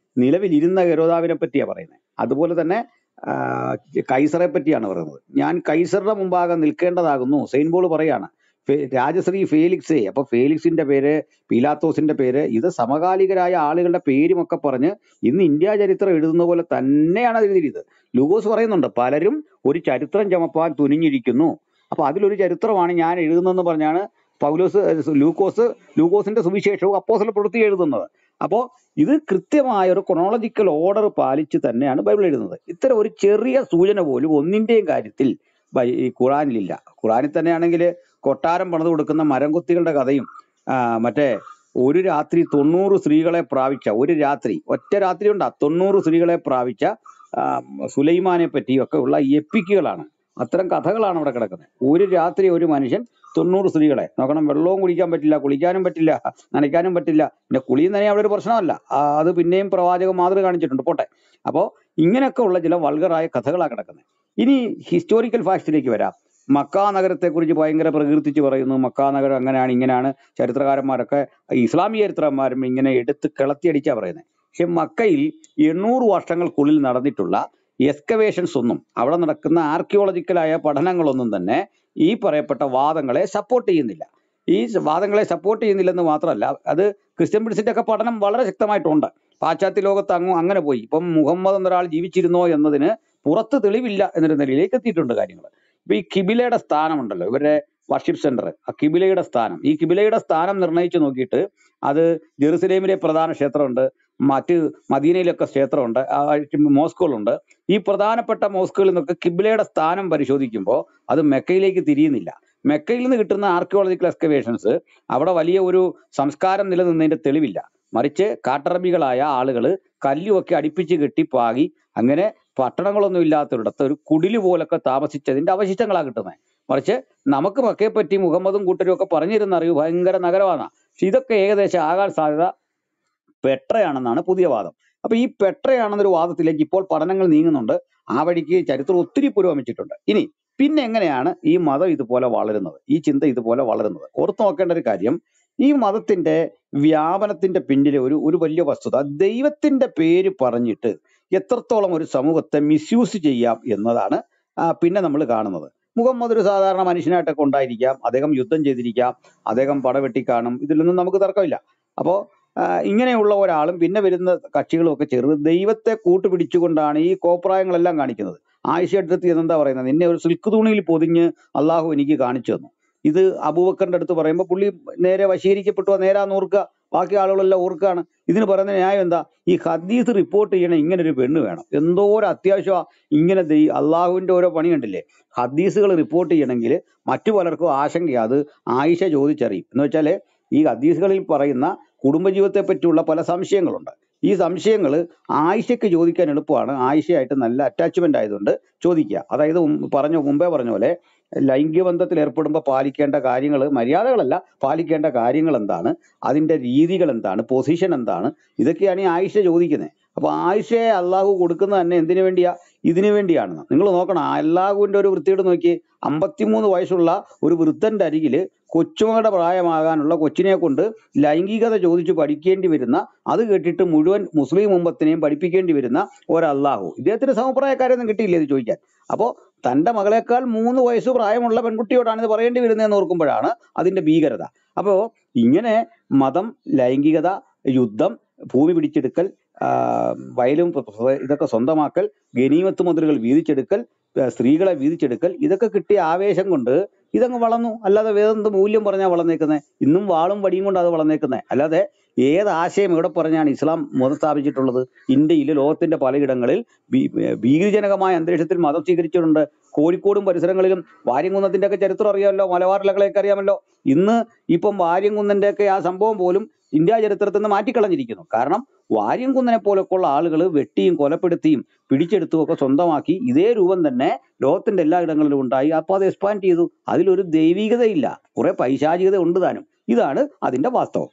നിലവിലിരുന്ന ഹെരോദാവിനെ പറ്റിയാണ് പറയുന്നത് അതുപോലെ തന്നെ ആ, കൈസറെ പറ്റിയാണ് പറയുന്നത് ഞാൻ കൈസറുടെ മുമ്പാകെ നിൽക്കേണ്ടതാകുന്നു സെയിൻ പോൾ പറയാണ് ഫെ- രാജശ്രീ ഫേലിക്സേ അപ്പൊ ഫേലിക്സിന്റെ പേര് പീലാത്തോസിന്റെ പേര് ഇത് സമകാലികരായ ആളുകളുടെ പേരുമൊക്കെ പറഞ്ഞ് ഇന്ന് ഇന്ത്യ ചരിത്രം എഴുതുന്ന പോലെ തന്നെയാണ് അത് എഴുതിയത് ലൂക്കോസ് പറയുന്നുണ്ട് പലരും ഒരു ചരിത്രം ചമപ്പാൻ തുനിഞ്ഞിരിക്കുന്നു അപ്പൊ അതിലൊരു ചരിത്രമാണ് ഞാൻ എഴുതുന്നതെന്ന് പറഞ്ഞാണ് പൗലോസ് ഏഹ് ലൂക്കോസ് ലൂക്കോസിന്റെ സുവിശേഷവും അപ്പോസല പ്രവൃത്തി എഴുതുന്നത് അപ്പോൾ ഇത് കൃത്യമായ ഒരു ക്രൊണോളജിക്കൽ ഓർഡർ പാലിച്ച് തന്നെയാണ് ബൈബിൾ എഴുതുന്നത് ഇത്തരം ഒരു ചെറിയ സൂചന പോലും ഒന്നിന്റെയും കാര്യത്തിൽ ബൈ- ഈ ഖുറാനിലില്ല ഖുറാനിൽ തന്നെയാണെങ്കിൽ കൊട്ടാരം പണിത് കൊടുക്കുന്ന മരംകൊത്തികളുടെ കഥയും ആ, മറ്റേ ഒരു രാത്രി തൊണ്ണൂറ് സ്ത്രീകളെ പ്രാപിച്ച ഒരു രാത്രി ഒറ്റ രാത്രി ഉണ്ടാ തൊണ്ണൂറ് സ്ത്രീകളെ പ്രാപിച്ച ആ, സുലൈമാനെ പറ്റിയും ഒക്കെ ഉള്ള എപ്പിക്കുകളാണ് അത്തരം കഥകളാണ് അവിടെ കിടക്കുന്നത് ഒരു രാത്രി ഒരു മനുഷ്യൻ തൊണ്ണൂറ് സ്ത്രീകളെ നോക്കണം വെള്ളവും കുടിക്കാൻ പറ്റില്ല കുളിക്കാനും പറ്റില്ല നനയ്ക്കാനും പറ്റില്ല പിന്നെ കുളി തന്നെ അവിടെ ഒരു പ്രശ്നമല്ല ആ, അത് പിന്നെയും പ്രവാചകൻ മാതൃക കാണിച്ചിട്ടുണ്ട് പോട്ടെ അപ്പോൾ ഇങ്ങനെയൊക്കെ ഉള്ള ചില വൾഗറായ കഥകളാണ് കിടക്കുന്നത് ഇനി ഹിസ്റ്റോറിക്കൽ ഫാക്ട്സിലേക്ക് വരാം മക്ക നഗരത്തെക്കുറിച്ച് ഭയങ്കര പ്രകീർത്തിച്ച് പറയുന്നു മക്ക നഗരം അങ്ങനെയാണ് ഇങ്ങനെയാണ് ചരിത്രകാരന്മാരൊക്കെ ഇസ്ലാമിക ചരിത്രന്മാരും ഇങ്ങനെ എടുത്ത് കിളത്തിയടിച്ചാ പറയുന്നത് പക്ഷെ മക്കയിൽ എണ്ണൂറ് വർഷങ്ങൾക്കുള്ളിൽ നടന്നിട്ടുള്ള എക്സ്കവേഷൻസ് ഒന്നും അവിടെ നടക്കുന്ന ആർക്കിയോളജിക്കലായ പഠനങ്ങളൊന്നും തന്നെ ഈ പറയപ്പെട്ട വാദങ്ങളെ സപ്പോർട്ട് ചെയ്യുന്നില്ല ഈ സ- വാദങ്ങളെ സപ്പോർട്ട് ചെയ്യുന്നില്ലെന്ന് മാത്രമല്ല അത് ക്രിസ്ത്യൻ ബ്രിഡ്സിന്റെ ഒക്കെ പഠനം വളരെ ശക്തമായിട്ടുണ്ട് പാശ്ചാത്യ ലോകത്ത് അങ്ങ് അങ്ങനെ പോയി ഇപ്പം മുഹമ്മദ് എന്നൊരാൾ ജീവിച്ചിരുന്നോ എന്നതിന് പുറത്ത് തെളിവില്ല എന്നൊരു നിലയിലേക്ക് എത്തിയിട്ടുണ്ട് കാര്യങ്ങൾ ഇപ്പൊ ഈ കിബിലയുടെ സ്ഥാനമുണ്ടല്ലോ ഇവരുടെ വർഷിപ്പ് സെന്റർ ആ കിബിലയുടെ സ്ഥാനം ഈ കിബിലയുടെ സ്ഥാനം നിർണ്ണയിച്ച് നോക്കിയിട്ട് അത് ജെറുസലേമിലെ പ്രധാന ക്ഷേത്രമുണ്ട് മറ്റ് മദീനയിലൊക്കെ ക്ഷേത്രമുണ്ട് ആ, മോസ്കുകളുണ്ട് ഈ പ്രധാനപ്പെട്ട മോസ്കുകളിൽ നിന്നൊക്കെ കിബിലയുടെ സ്ഥാനം പരിശോധിക്കുമ്പോൾ അത് മെക്കയിലേക്ക് തിരിയുന്നില്ല മെക്കയിൽ നിന്ന് കിട്ടുന്ന ആർക്കിയോളജിക്കൽ എക്സ്കവേഷൻസ് അവിടെ വലിയ ഒരു സംസ്കാരം നിലനിന്നതിന്റെ തെളിവില്ല മറിച്ച് കാട്ടറബികളായ ആളുകൾ കല്ലുമൊക്കെ അടുപ്പിച്ച് കെട്ടി പാകി അങ്ങനെ പട്ടണങ്ങളൊന്നും ഇല്ലാത്തൊരിടത്ത് ഒരു കുടില് പോലൊക്കെ താമസിച്ചതിന്റെ അവശിഷ്ടങ്ങളാണ് കിട്ടുന്നത് മറിച്ച് നമുക്ക് മക്കയെ പറ്റി മുഹമ്മദും കൂട്ടരും ഒക്കെ പറഞ്ഞിരുന്ന അറിവ് ഭയങ്കര നഗരമാണ് പക്ഷെ ഇതൊക്കെ ഏകദേശം ആകാൻ സാധ്യത പെട്രയാണെന്നാണ് പുതിയ വാദം അപ്പൊ ഈ പെട്രയാണെന്നൊരു വാദത്തിലേക്ക് ഇപ്പോൾ പഠനങ്ങൾ നീങ്ങുന്നുണ്ട് ആ വഴിക്ക് ചരിത്രം ഒത്തിരി പുരോഗമിച്ചിട്ടുണ്ട് ഇനി പിന്നെ എങ്ങനെയാണ് ഈ മതം ഇതുപോലെ വളരുന്നത് ഈ ചിന്ത ഇതുപോലെ വളരുന്നത് ഓർത്ത് നോക്കേണ്ട ഒരു കാര്യം ഈ മതത്തിന്റെ വ്യാപനത്തിന്റെ പിന്നിലെ ഒരു ഒരു വലിയ വസ്തുത ദൈവത്തിന്റെ പേര് പറഞ്ഞിട്ട് എത്രത്തോളം ഒരു സമൂഹത്തെ മിസ്യൂസ് ചെയ്യാം എന്നതാണ് ആ, പിന്നെ നമ്മൾ കാണുന്നത് മുഹമ്മദ് ഒരു സാധാരണ മനുഷ്യനായിട്ടൊക്കെ ഉണ്ടായിരിക്കാം അദ്ദേഹം യുദ്ധം ചെയ്തിരിക്കാം അദ്ദേഹം പടവെട്ടി കാണും ഇതിലൊന്നും നമുക്ക് തർക്കമില്ല അപ്പോ ആ, ഇങ്ങനെയുള്ള ഒരാളും പിന്നെ വരുന്ന കക്ഷികളും ഒക്കെ ചേർന്ന് ദൈവത്തെ കൂട്ടുപിടിച്ചുകൊണ്ടാണ് ഈ കോപ്രായങ്ങളെല്ലാം കാണിക്കുന്നത് ആയിഷ അടുത്ത് എന്താ പറയുന്നത് നിന്നെ ഒരു സിൽക്ക് തുണിയിൽ പൊതിഞ്ഞ് അള്ളാഹു എനിക്ക് കാണിച്ചു തന്നു ഇത് അബൂബക്കറിന്റെ അടുത്ത് പറയുമ്പോൾ പുള്ളി നേരെ വശീകരിക്കപ്പെട്ടു നേരാന്ന് ഓർക്കുക ബാക്കി ആളുകളെല്ലാം ഓർക്കുകയാണ് ഇതിന് പറയുന്ന ന്യായം എന്താ ഈ ഹദീസ് റിപ്പോർട്ട് ചെയ്യണ ഇങ്ങനെ ഒരു പെണ്ണ് വേണം എന്തോ ഒരു അത്യാവശ്യമാ ഇങ്ങനെ ദൈ അള്ളാഹുവിന്റെ ഓരോ പണി കണ്ടില്ലേ ഹദീസുകൾ റിപ്പോർട്ട് ചെയ്യണമെങ്കിൽ മറ്റു പലർക്കും ആശങ്കയാ അത് ആയിഷ ചോദിച്ചറിയും എന്ന് വെച്ചാല് ഈ ഹദീസുകളിൽ പറയുന്ന കുടുംബജീവിതത്തെ പറ്റിയുള്ള പല സംശയങ്ങളുണ്ട് ഈ സംശയങ്ങൾ ആയിഷയ്ക്ക് ചോദിക്കാൻ എളുപ്പമാണ് ആയിഷയായിട്ട് നല്ല അറ്റാച്ച്മെന്റ് ആയതുകൊണ്ട് ചോദിക്കുക അതായത് ഉം പറഞ്ഞ മുമ്പേ പറഞ്ഞ പോലെ ലൈംഗിക ബന്ധത്തിൽ ഏർപ്പെടുമ്പോൾ പാലിക്കേണ്ട കാര്യങ്ങൾ മര്യാദകളല്ല പാലിക്കേണ്ട കാര്യങ്ങൾ എന്താണ് അതിന്റെ രീതികൾ എന്താണ് പൊസിഷൻ എന്താണ് ഇതൊക്കെയാണ് ഈ ആയിഷ ചോദിക്കുന്നത് അപ്പൊ ആയിഷയെ അള്ളാഹു കൊടുക്കുന്നത് തന്നെ എന്തിനു വേണ്ടിയാ ഇതിനു വേണ്ടിയാണെന്ന് നിങ്ങൾ നോക്കണം ആ അള്ളാഹുവിന്റെ ഒരു വൃത്തിയോട് നോക്കി അമ്പത്തിമൂന്ന് വയസ്സുള്ള ഒരു വൃദ്ധന്റെ അരികില് കൊച്ചുമകളുടെ പ്രായമാകാനുള്ള കൊച്ചിനെ കൊണ്ട് ലൈംഗികത ചോദിച്ചു പഠിക്കേണ്ടി വരുന്ന അത് കേട്ടിട്ട് മുഴുവൻ മുസ്ലിം ഉമ്മത്തിനെയും പഠിപ്പിക്കേണ്ടി വരുന്ന ഒരു അള്ളാഹു ഇദ്ദേഹത്തിന് സമപ്രായക്കാരൊന്നും കിട്ടിയില്ല ഇത് ചോദിക്കാൻ അപ്പോ തന്റെ മകളെക്കാൾ മൂന്ന് വയസ്സ് പ്രായമുള്ള പെൺകുട്ടിയോടാണ് ഇത് പറയേണ്ടി വരുന്നതെന്ന് ഓർക്കുമ്പോഴാണ് അതിന്റെ ഭീകരത അപ്പോ ഇങ്ങനെ മതം ലൈംഗികത യുദ്ധം ഭൂമി പിടിച്ചെടുക്കൽ ആ, വയലും പ്ര- പ്ര- ഇതൊക്കെ സ്വന്തമാക്കൽ ഗനീമത്ത് മുതലുകൾ വീതിച്ചെടുക്കൽ ആ, സ്ത്രീകളെ വീതിച്ചെടുക്കൽ ഇതൊക്കെ കിട്ടിയ ആവേശം കൊണ്ട് ഇതങ്ങ് വളർന്നു അല്ലാതെ വേറെന്ത് മൂല്യം പറഞ്ഞാൽ വളർന്നേക്കുന്നത് ഇന്നും വാളും വടിയും കൊണ്ട് അത് വളർന്നേക്കുന്നത് അല്ലാതെ ഏത് ആശയം ഇവിടെ പറഞ്ഞാണ് ഇസ്ലാം മതം സ്ഥാപിച്ചിട്ടുള്ളത് ഇന്ത്യയിൽ ലോകത്തിന്റെ പലയിടങ്ങളിൽ ഭീ- ഭീകരജനകമായ അന്തരീക്ഷത്തിൽ മതം സ്വീകരിച്ചിട്ടുണ്ട് കോഴിക്കോടും പരിസരങ്ങളിലും വാര്യംകുന്നത്തിന്റെ ഒക്കെ ചരിത്രം അറിയാമല്ലോ മലബാറിലൊക്കെ അറിയാമല്ലോ ഇന്ന് ഇപ്പം വാര്യംകുന്നന്റെ ഒക്കെ ആ സംഭവം പോലും ഇന്ത്യ ചരിത്രത്തിൽ നിന്ന് മാറ്റിക്കളഞ്ഞിരിക്കുന്നു കാരണം വാര്യംകുന്നനെ പോലൊക്കെ ഉള്ള ആളുകൾ വെട്ടിയും കൊലപ്പെടുത്തിയും പിടിച്ചെടുത്തും ഒക്കെ സ്വന്തമാക്കി ഇതേ രൂപം തന്നെ ലോകത്തിന്റെ എല്ലാ ഇടങ്ങളിലും ഉണ്ടായി അപ്പൊ അത് എക്സ്പാൻഡ് ചെയ്തു അതിലൊരു ദൈവികതയില്ല കുറെ പൈശാചികത ഉണ്ട് താനും ഇതാണ് അതിന്റെ വാസ്തവം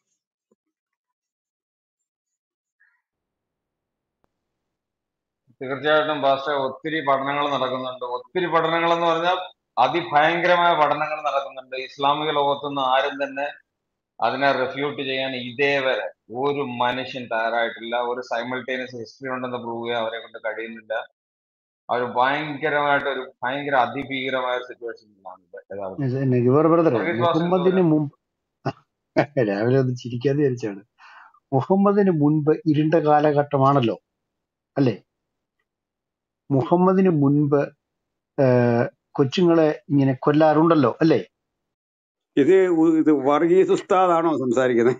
തീർച്ചയായിട്ടും ഭാഷ ഒത്തിരി പഠനങ്ങൾ നടക്കുന്നുണ്ട് ഒത്തിരി പഠനങ്ങൾ എന്ന് പറഞ്ഞാൽ അതിഭയങ്കരമായ പഠനങ്ങൾ നടക്കുന്നുണ്ട് ഇസ്ലാമിക ലോകത്തുനിന്ന് ആരും തന്നെ അതിനെ റിഫ്യൂട്ട് ചെയ്യാൻ ഇതേവരെ ഒരു മനുഷ്യൻ തയ്യാറായിട്ടില്ല ഒരു സൈമൾട്ടേനിയസ് ഹിസ്റ്ററി ഉണ്ടെന്ന് പ്രൂവ് ചെയ്യാൻ അവരെ കൊണ്ട് കഴിയുന്നില്ല അവർ ഭയങ്കരമായിട്ട് ഒരു ഭയങ്കര അതിഭീകരമായ സിറ്റുവേഷനിലാണ് ഇത് യഥാർത്ഥത്തിൽ നെഗുവർ ബ്രദറെ വർഗീസ് വാസ് എന്ത് മുഹമ്മദിന് പറയാം മുമ്പ് രാവിലെ ഒന്ന് ചിരിക്കാതെ വിചാരിച്ചാണ് മുഹമ്മദിന് മുൻപ് ഇരുണ്ട കാലഘട്ടമാണല്ലോ അല്ലെ മുഹമ്മദിന് മുൻപ് ആഹ് കൊച്ചുങ്ങളെ ഇങ്ങനെ കൊല്ലാറുണ്ടല്ലോ അല്ലേ ഇത് ഉ- ഇത് വർഗീസ് ഉസ്താദാണോ സംസാരിക്കുന്നത്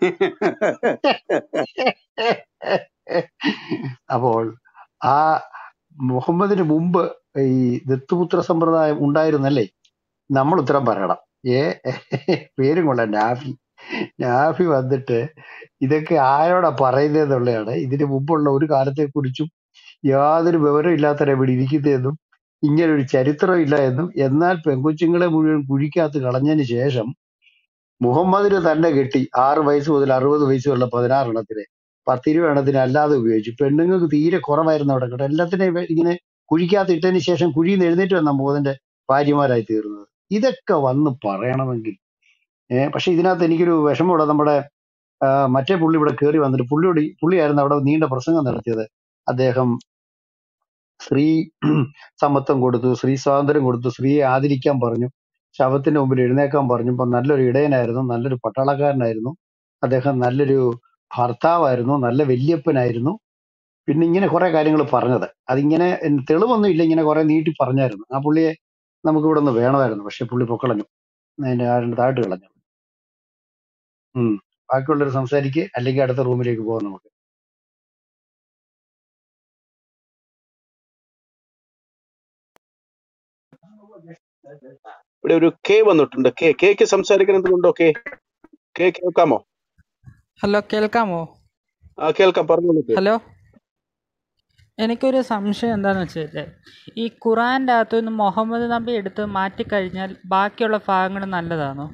അപ്പോൾ ആ മുഹമ്മദിന് മുമ്പ് ഈ ദത്തുപുത്ര സമ്പ്രദായം ഉണ്ടായിരുന്നല്ലേ നമ്മൾ ഉത്തരം പറയണം ഏ പേരും കൊള്ളാം നാഫി നാഫി വന്നിട്ട് ഇതൊക്കെ ആരോടാ പറയുന്നതെന്നുള്ളതാണ് ഇതിന് മുമ്പുള്ള ഒരു കാലത്തെ കുറിച്ചും യാതൊരു വിവരം ഇല്ലാത്തവരെ ഇവിടെ ഇരിക്കുന്നതെന്നും ഇങ്ങനെ ഒരു ചരിത്രം ഇല്ല എന്നും എന്നാൽ പെങ്കൊച്ചുങ്ങളെ മുഴുവൻ കുഴിക്കകത്ത് കളഞ്ഞതിന് ശേഷം മുഹമ്മദിന് തന്നെ കെട്ടി ആറ് വയസ്സ് മുതൽ അറുപത് വയസ്സുള്ള പതിനാറെണ്ണത്തിന് പത്തിരുപത് എണ്ണത്തിന് അല്ലാതെ ഉപയോഗിച്ചു പെണ്ണുങ്ങൾക്ക് തീരെ കുറവായിരുന്നു അവിടെ കേട്ടോ എല്ലാത്തിനെയും ഇവ ഇങ്ങനെ കുഴിക്കകത്ത് ഇട്ടതിന് ശേഷം കുഴിയിൽ നിന്ന് എഴുന്നേറ്റ് വന്ന മോഹന്റെ ഭാര്യമാരായി തീർന്നത് ഇതൊക്കെ വന്ന് പറയണമെങ്കിൽ ഏഹ് പക്ഷെ ഇതിനകത്ത് എനിക്കൊരു വിഷമമുള്ള നമ്മുടെ ആ, മറ്റേ പുള്ളി ഇവിടെ കയറി വന്നിട്ട് പുള്ളിയോട് ഈ- പുള്ളിയായിരുന്നു അവിടെ നീണ്ട പ്രസംഗം നടത്തിയത് അദ്ദേഹം സ്ത്രീ സമത്വം കൊടുത്തു സ്ത്രീ സ്വാതന്ത്ര്യം കൊടുത്തു സ്ത്രീയെ ആദരിക്കാൻ പറഞ്ഞു ശവത്തിന്റെ മുമ്പിൽ എഴുന്നേക്കാൻ പറഞ്ഞപ്പോൾ നല്ലൊരു ഇടയനായിരുന്നു നല്ലൊരു പട്ടാളക്കാരനായിരുന്നു അദ്ദേഹം നല്ലൊരു ഭർത്താവായിരുന്നു നല്ല വല്യപ്പനായിരുന്നു പിന്നെ ഇങ്ങനെ കുറെ കാര്യങ്ങൾ പറഞ്ഞത് അതിങ്ങനെ ഉം തെളിവൊന്നും ഇല്ല ഇങ്ങനെ കുറെ നീട്ടി പറഞ്ഞായിരുന്നു ആ പുള്ളിയെ നമുക്ക് ഇവിടെ ഒന്ന് വേണമായിരുന്നു പക്ഷെ പുള്ളി പൊക്കളഞ്ഞു അതിന്റെ ആരുടെ താഴ്ത്ത് കളഞ്ഞു ഉം ബാക്കിയുള്ളവർ സംസാരിക്കുക അല്ലെങ്കിൽ അടുത്ത റൂമിലേക്ക് പോകാം നമുക്ക് ഇവിടെ ഒരു കെ വന്നിട്ടുണ്ട് കെ കെക്ക് സംസാരിക്കാൻ എന്തുകൊണ്ടോ കെ കെ കേൾക്കാമോ ഹലോ കേൾക്കാമോ ആ കേൾക്കാം പറഞ്ഞോളൂ കെ ഹലോ എനിക്കൊരു സംശയം എന്താണെന്ന് വെച്ചാൽ ഈ ഖുറാൻ്റെ അകത്തു നിന്ന് മുഹമ്മദ് നബി എടുത്ത് മാറ്റിക്കഴിഞ്ഞാൽ ബാക്കിയുള്ള ഭാഗങ്ങൾ നല്ലതാണോ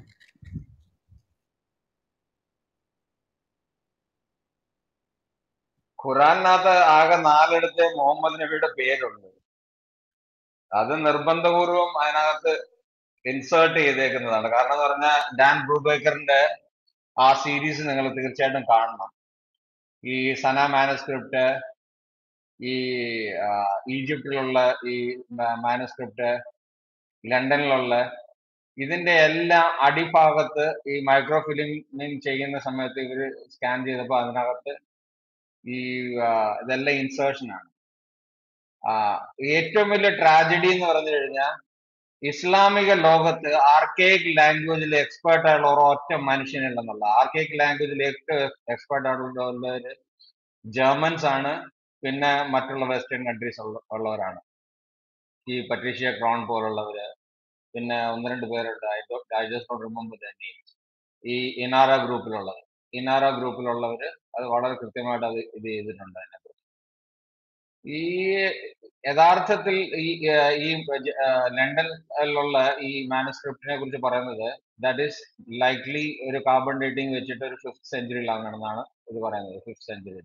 ഖുറാനകത്ത് ആകെ നാലിടത്തെ മുഹമ്മദ് നബിയുടെ പേരുണ്ട് അത് നിർബന്ധപൂർവം അതിനകത്ത് ഇൻസേർട്ട് ചെയ്തേക്കുന്നതാണ് കാരണം എന്ന് പറഞ്ഞാൽ ഡാൻ ബ്രൂബേക്കറിന്റെ ആ സീരീസ് നിങ്ങൾ തീർച്ചയായിട്ടും കാണണം ഈ സന മാനസ്ക്രിപ്റ്റ് ഈ ആ, ഈജിപ്തിലുള്ള ഈ മാനസ്ക്രിപ്റ്റ് ലണ്ടനിലുള്ള ഇതിന്റെ എല്ലാം അടിഭാഗത്ത് ഈ മൈക്രോ ഫിലിമിങ് ചെയ്യുന്ന സമയത്ത് ഇവര് സ്കാൻ ചെയ്തപ്പോൾ അതിനകത്ത് ഈ ആ, ഇതെല്ലാം ഇൻസേർഷൻ ആണ് ആ, ഏറ്റവും വലിയ ട്രാജഡി എന്ന് പറഞ്ഞു കഴിഞ്ഞാൽ ഇസ്ലാമിക ലോകത്ത് ആർക്കേക്ക് ലാംഗ്വേജിൽ എക്സ്പേർട്ട് ആയുള്ള ഒരൊറ്റ മനുഷ്യനുണ്ടെന്നുള്ള ആർക്കേക്ക് ലാംഗ്വേജിൽ ഏറ്റവും എക്സ്പേർട്ട് ആയിട്ടുള്ളവര് ജർമ്മൻസ് ആണ് പിന്നെ മറ്റുള്ള വെസ്റ്റേൺ കൺട്രീസ് ഉള്ളവരാണ് ഈ പട്രീഷ്യ ക്രോൺ പോലുള്ളവര് പിന്നെ ഒന്ന് രണ്ട് പേരുണ്ട് I just not remember the names ഈ ഇനാറ ഗ്രൂപ്പിലുള്ളത് ഇനാറ ഗ്രൂപ്പിലുള്ളവര് അത് വളരെ കൃത്യമായിട്ട് അത് ഇത് ചെയ്തിട്ടുണ്ട് അതിനെക്കുറിച്ച് ഈ യഥാർത്ഥത്തിൽ ഈ ഏർ ഈ ജ- ഏർ ലണ്ടനിലുള്ള ഈ മാനുസ്ക്രിപ്റ്റിനെ കുറിച്ച് പറയുന്നത് ദാറ്റ് ഈസ് ലൈക്ലി ഒരു കാർബൺ ഡേറ്റിംഗ് വെച്ചിട്ട് ഒരു ഫിഫ്ത് സെഞ്ചുറിയിലാണെന്നാണ് ഇത് പറയുന്നത് ഫിഫ്ത് സെഞ്ചുറിയിൽ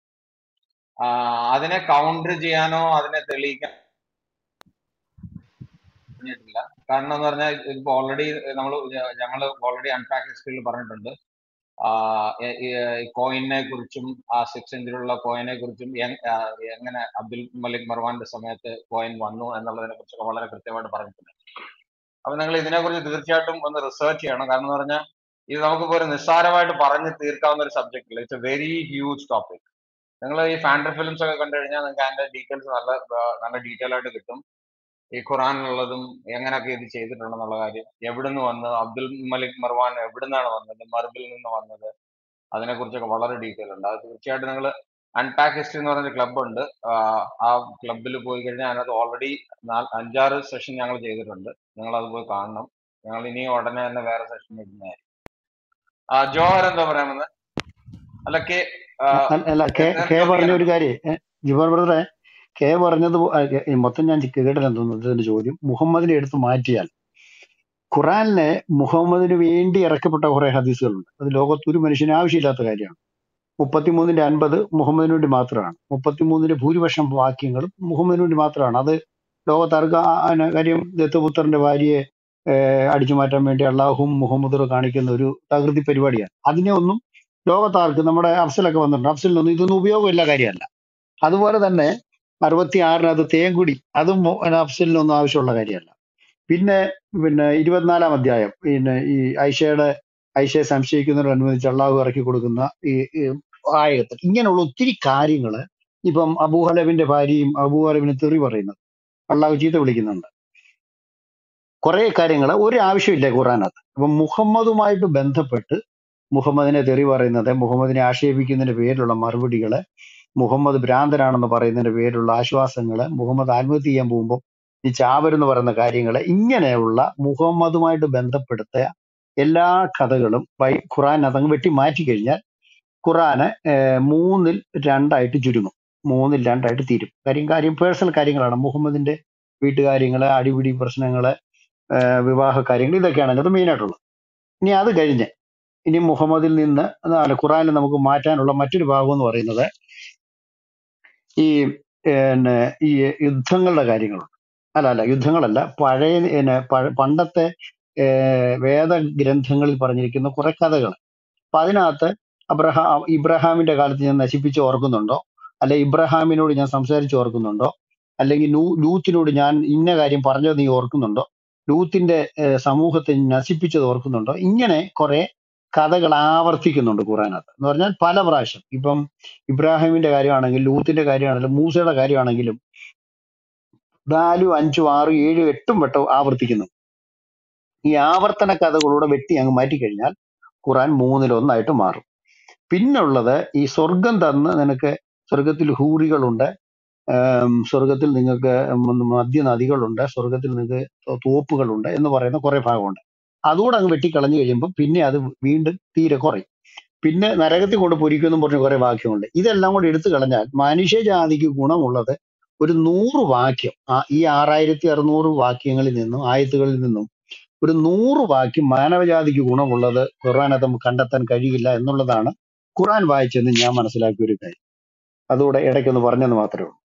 അതിനെ കൗണ്ടർ ചെയ്യാനോ അതിനെ തെളിയിക്കാൻ കഴിഞ്ഞിട്ടില്ല കാരണം എന്ന് പറഞ്ഞാൽ ഇപ്പൊ ഓൾറെഡി നമ്മൾ ഞങ്ങൾ ഓൾറെഡി അൺപാക്ക് ഹിസ്റ്ററിയിൽ പറഞ്ഞിട്ടുണ്ട് കോയിനെ കുറിച്ചും ആ സിക്സ് സെഞ്ചുറിയുള്ള കോയിനെ കുറിച്ചും എങ്- ആ, എങ്ങനെ അബ്ദുൽ മലിക് മർവാന്റെ സമയത്ത് കോയിൻ വന്നു എന്നുള്ളതിനെ കുറിച്ചൊക്കെ വളരെ കൃത്യമായിട്ട് പറഞ്ഞിട്ടുണ്ട് അപ്പൊ നിങ്ങൾ ഇതിനെക്കുറിച്ച് തീർച്ചയായിട്ടും ഒന്ന് റിസർച്ച് ചെയ്യണം കാരണം എന്ന് പറഞ്ഞാൽ ഇത് നമുക്കിപ്പോ ഒരു നിസ്സാരമായിട്ട് പറഞ്ഞ് തീർക്കാവുന്ന ഒരു സബ്ജക്റ്റ് അല്ല it's a very huge topic നിങ്ങൾ ഈ ഫാൻഡർ ഫിലിംസ് ഒക്കെ കണ്ടു കഴിഞ്ഞാൽ നിങ്ങൾക്ക് അതിന്റെ ഡീറ്റെയിൽസ് നല്ല ആ, നല്ല ഡീറ്റെയിൽ ആയിട്ട് കിട്ടും ഈ ഖുറാനിലുള്ളതും എങ്ങനെയൊക്കെ ഇത് ചെയ്തിട്ടുണ്ടെന്നുള്ള കാര്യം എവിടുന്ന് വന്നു അബ്ദുൽ മലിക് മർവാൻ എവിടുന്നാണ് വന്നത് മർബിൽ നിന്ന് വന്നത് അതിനെക്കുറിച്ചൊക്കെ വളരെ ഡീറ്റെയിൽ ഉണ്ട് അത് തീർച്ചയായിട്ടും നിങ്ങൾ അൺപാക്ക് ഹിസ്റ്ററി എന്ന് പറഞ്ഞ ക്ലബ് ഉണ്ട് ആഹ് ആ ക്ലബിൽ പോയി കഴിഞ്ഞാൽ അതിനകത്ത് ഓൾറെഡി അഞ്ചാറ് സെഷൻ ഞങ്ങൾ ചെയ്തിട്ടുണ്ട് നിങ്ങൾ അത് പോയി കാണണം ഞങ്ങൾ ഇനി ഉടനെ തന്നെ വേറെ സെഷൻ ഇടുന്നതായിരിക്കും ആ ജോഹർ എന്താ പറയാമെന്ന് അല്ല കെ ആഹ് അല്ല അല്ല, കെ എന്താണ് കെ പറഞ്ഞ ചോദിക്കാനുള്ളത് ഒരു കാര്യം ജിബോർ ബ്രദറെ കെ പറഞ്ഞത് പോ- ആ, കെ- ഈ മൊത്തം ഞാൻ കേട്ടില്ലെന്ന് തോന്നുന്നു ഇതിന്റെ ചോദ്യം മുഹമ്മദിനെ എടുത്ത് മാറ്റിയാൽ ഖുറാനിലെ മുഹമ്മദിന് വേണ്ടി ഇറക്കപ്പെട്ട കുറെ ഹദീസുകളുണ്ട് അത് ലോകത്ത് ഒരു മനുഷ്യന് ആവശ്യമില്ലാത്ത കാര്യമാണ് മുപ്പത്തിമൂന്നിന്റെ അൻപത് മുഹമ്മദിന് വേണ്ടി മാത്രമാണ് മുപ്പത്തിമൂന്നിന്റെ ഭൂരിപക്ഷം വാക്യങ്ങളും മുഹമ്മദിന് വേണ്ടി മാത്രമാണ് അത് ലോകത്താർക്ക് ആ- ആ- കാര്യം ദത്തുപുത്രന്റെ ഭാര്യയെ ഏഹ് അടിച്ചു മാറ്റാൻ വേണ്ടി അള്ളാഹും മുഹമ്മദും കാണിക്കുന്ന ഒരു തകൃതി പരിപാടിയാണ് അതിനെ ഒന്നും ലോകത്താർക്ക് നമ്മുടെ അഫ്സലൊക്കെ വന്നിട്ടുണ്ട് അഫ്സലിനൊന്നും ഇതൊന്നും ഉപയോഗമില്ല കാര്യമല്ല അതുപോലെ തന്നെ അറുപത്തി ആറിനകത്ത് തേങ്കുടി അതും മു- അഫ്സലിനൊന്നും ആവശ്യമുള്ള കാര്യമല്ല പിന്നെ പിന്നെ ഇരുപത്തിനാലാം അധ്യായം പിന്നെ ഈ ഐഷയുടെ ഐഷയെ സംശയിക്കുന്നതിനോടനുബന്ധിച്ച് അള്ളാഹു ഇറക്കി കൊടുക്കുന്ന ഈ ഈ ആയത്തിൽ ഇങ്ങനെയുള്ള ഒത്തിരി കാര്യങ്ങള് ഇപ്പം അബൂഹലബിന്റെ ഭാര്യയും അബൂഹലബിന് തെറി പറയുന്നത് അള്ളാഹു ചീത്ത വിളിക്കുന്നുണ്ട് കുറെ കാര്യങ്ങൾ ഒരു ആവശ്യമില്ല ഖുറാനകത്ത് അപ്പൊ മുഹമ്മദുമായിട്ട് ബന്ധപ്പെട്ട് മുഹമ്മദിനെ തെറി പറയുന്നത് മുഹമ്മദിനെ ആക്ഷേപിക്കുന്നതിന്റെ പേരിലുള്ള മറുപടികള് മുഹമ്മദ് ഭ്രാന്തനാണെന്ന് പറയുന്നതിന്റെ പേരിലുള്ള ആശ്വാസങ്ങള് മുഹമ്മദ് ആത്മഹത്യ ചെയ്യാൻ പോകുമ്പോൾ ഈ ചാവരെന്ന് പറയുന്ന കാര്യങ്ങള് ഇങ്ങനെയുള്ള മുഹമ്മദുമായിട്ട് ബന്ധപ്പെടുത്തിയ എല്ലാ കഥകളും ബൈ ഖുറാൻ അതങ്ങ് വെട്ടി മാറ്റി കഴിഞ്ഞാൽ ഖുറാന് ഏർ മൂന്നിൽ രണ്ടായിട്ട് ചുരുങ്ങും മൂന്നിൽ രണ്ടായിട്ട് തീരും കാര്യം കാര്യം പേഴ്സണൽ കാര്യങ്ങളാണ് മുഹമ്മദിന്റെ വീട്ടുകാര്യങ്ങള് അടിപിടി പ്രശ്നങ്ങള് ഏർ വിവാഹ കാര്യങ്ങൾ ഇതൊക്കെയാണ് അതിനകത്ത് മെയിൻ ആയിട്ടുള്ളത് ഇനി അത് കഴിഞ്ഞ് ഇനി മുഹമ്മദിൽ നിന്ന് അല്ല ഖുറാനിൽ നമുക്ക് മാറ്റാനുള്ള മറ്റൊരു ഭാഗം എന്ന് പറയുന്നത് ഈ പിന്നെ ഈ യുദ്ധങ്ങളുടെ കാര്യങ്ങളുണ്ട് അല്ല അല്ല യുദ്ധങ്ങളല്ല പഴയ പിന്നെ പഴ- പണ്ടത്തെ ഏർ വേദഗ്രന്ഥങ്ങളിൽ പറഞ്ഞിരിക്കുന്ന കുറെ കഥകൾ അപ്പൊ അതിനകത്ത് അബ്രഹാം ഇബ്രഹാമിന്റെ കാലത്ത് ഞാൻ നശിപ്പിച്ച് ഓർക്കുന്നുണ്ടോ അല്ലെ ഇബ്രഹാമിനോട് ഞാൻ സംസാരിച്ച് ഓർക്കുന്നുണ്ടോ അല്ലെങ്കിൽ ലൂ ലൂത്തിനോട് ഞാൻ ഇന്ന കാര്യം പറഞ്ഞത് നീ ഓർക്കുന്നുണ്ടോ ലൂത്തിന്റെ ഏർ സമൂഹത്തെ നശിപ്പിച്ചത് ഓർക്കുന്നുണ്ടോ ഇങ്ങനെ കുറെ കഥകൾ ആവർത്തിക്കുന്നുണ്ട് ഖുറാനകത്ത് എന്ന് പറഞ്ഞാൽ പല പ്രാവശ്യം ഇപ്പം ഇബ്രാഹിമിന്റെ കാര്യമാണെങ്കിലും ലൂത്തിന്റെ കാര്യമാണെങ്കിലും മൂസയുടെ കാര്യമാണെങ്കിലും നാലും അഞ്ചും ആറും ഏഴും എട്ടും വട്ടം ആവർത്തിക്കുന്നു ഈ ആവർത്തന കഥകളൂടെ വെട്ടി അങ്ങ് മാറ്റിക്കഴിഞ്ഞാൽ ഖുറാൻ മൂന്നിലൊന്നായിട്ട് മാറും പിന്നുള്ളത് ഈ സ്വർഗം തന്ന് നിനക്ക് സ്വർഗത്തിൽ ഹൂറികളുണ്ട് ആം, സ്വർഗത്തിൽ നിങ്ങൾക്ക് മധ്യ നദികളുണ്ട് സ്വർഗത്തിൽ നിങ്ങൾക്ക് തോ- തോപ്പുകളുണ്ട് എന്ന് പറയുന്ന കുറെ ഭാഗമുണ്ട് അതുകൂടെ അങ്ങ് വെട്ടിക്കളഞ്ഞു കഴിയുമ്പോൾ പിന്നെ അത് വീണ്ടും തീരെ കുറയും പിന്നെ നരകത്തിൽ കൊണ്ട് പൊരിക്കുമെന്നും പറഞ്ഞ കുറെ വാക്യമുണ്ട് ഇതെല്ലാം കൂടി എടുത്തു കളഞ്ഞാൽ മനുഷ്യജാതിക്ക് ഗുണമുള്ളത് ഒരു നൂറ് വാക്യം ആ ഈ ആറായിരത്തി അറുന്നൂറ് വാക്യങ്ങളിൽ നിന്നും ആയത്തുകളിൽ നിന്നും ഒരു നൂറ് വാക്യം മാനവജാതിക്ക് ഗുണമുള്ളത് ഖുർആനകത്ത് നമുക്ക് കണ്ടെത്താൻ കഴിയില്ല എന്നുള്ളതാണ് ഖുർആൻ വായിച്ചെന്ന് ഞാൻ മനസ്സിലാക്കിയ ഒരു കാര്യം അതുകൂടെ ഇടയ്ക്കൊന്ന് പറഞ്ഞെന്ന് മാത്രമേ ഉള്ളൂ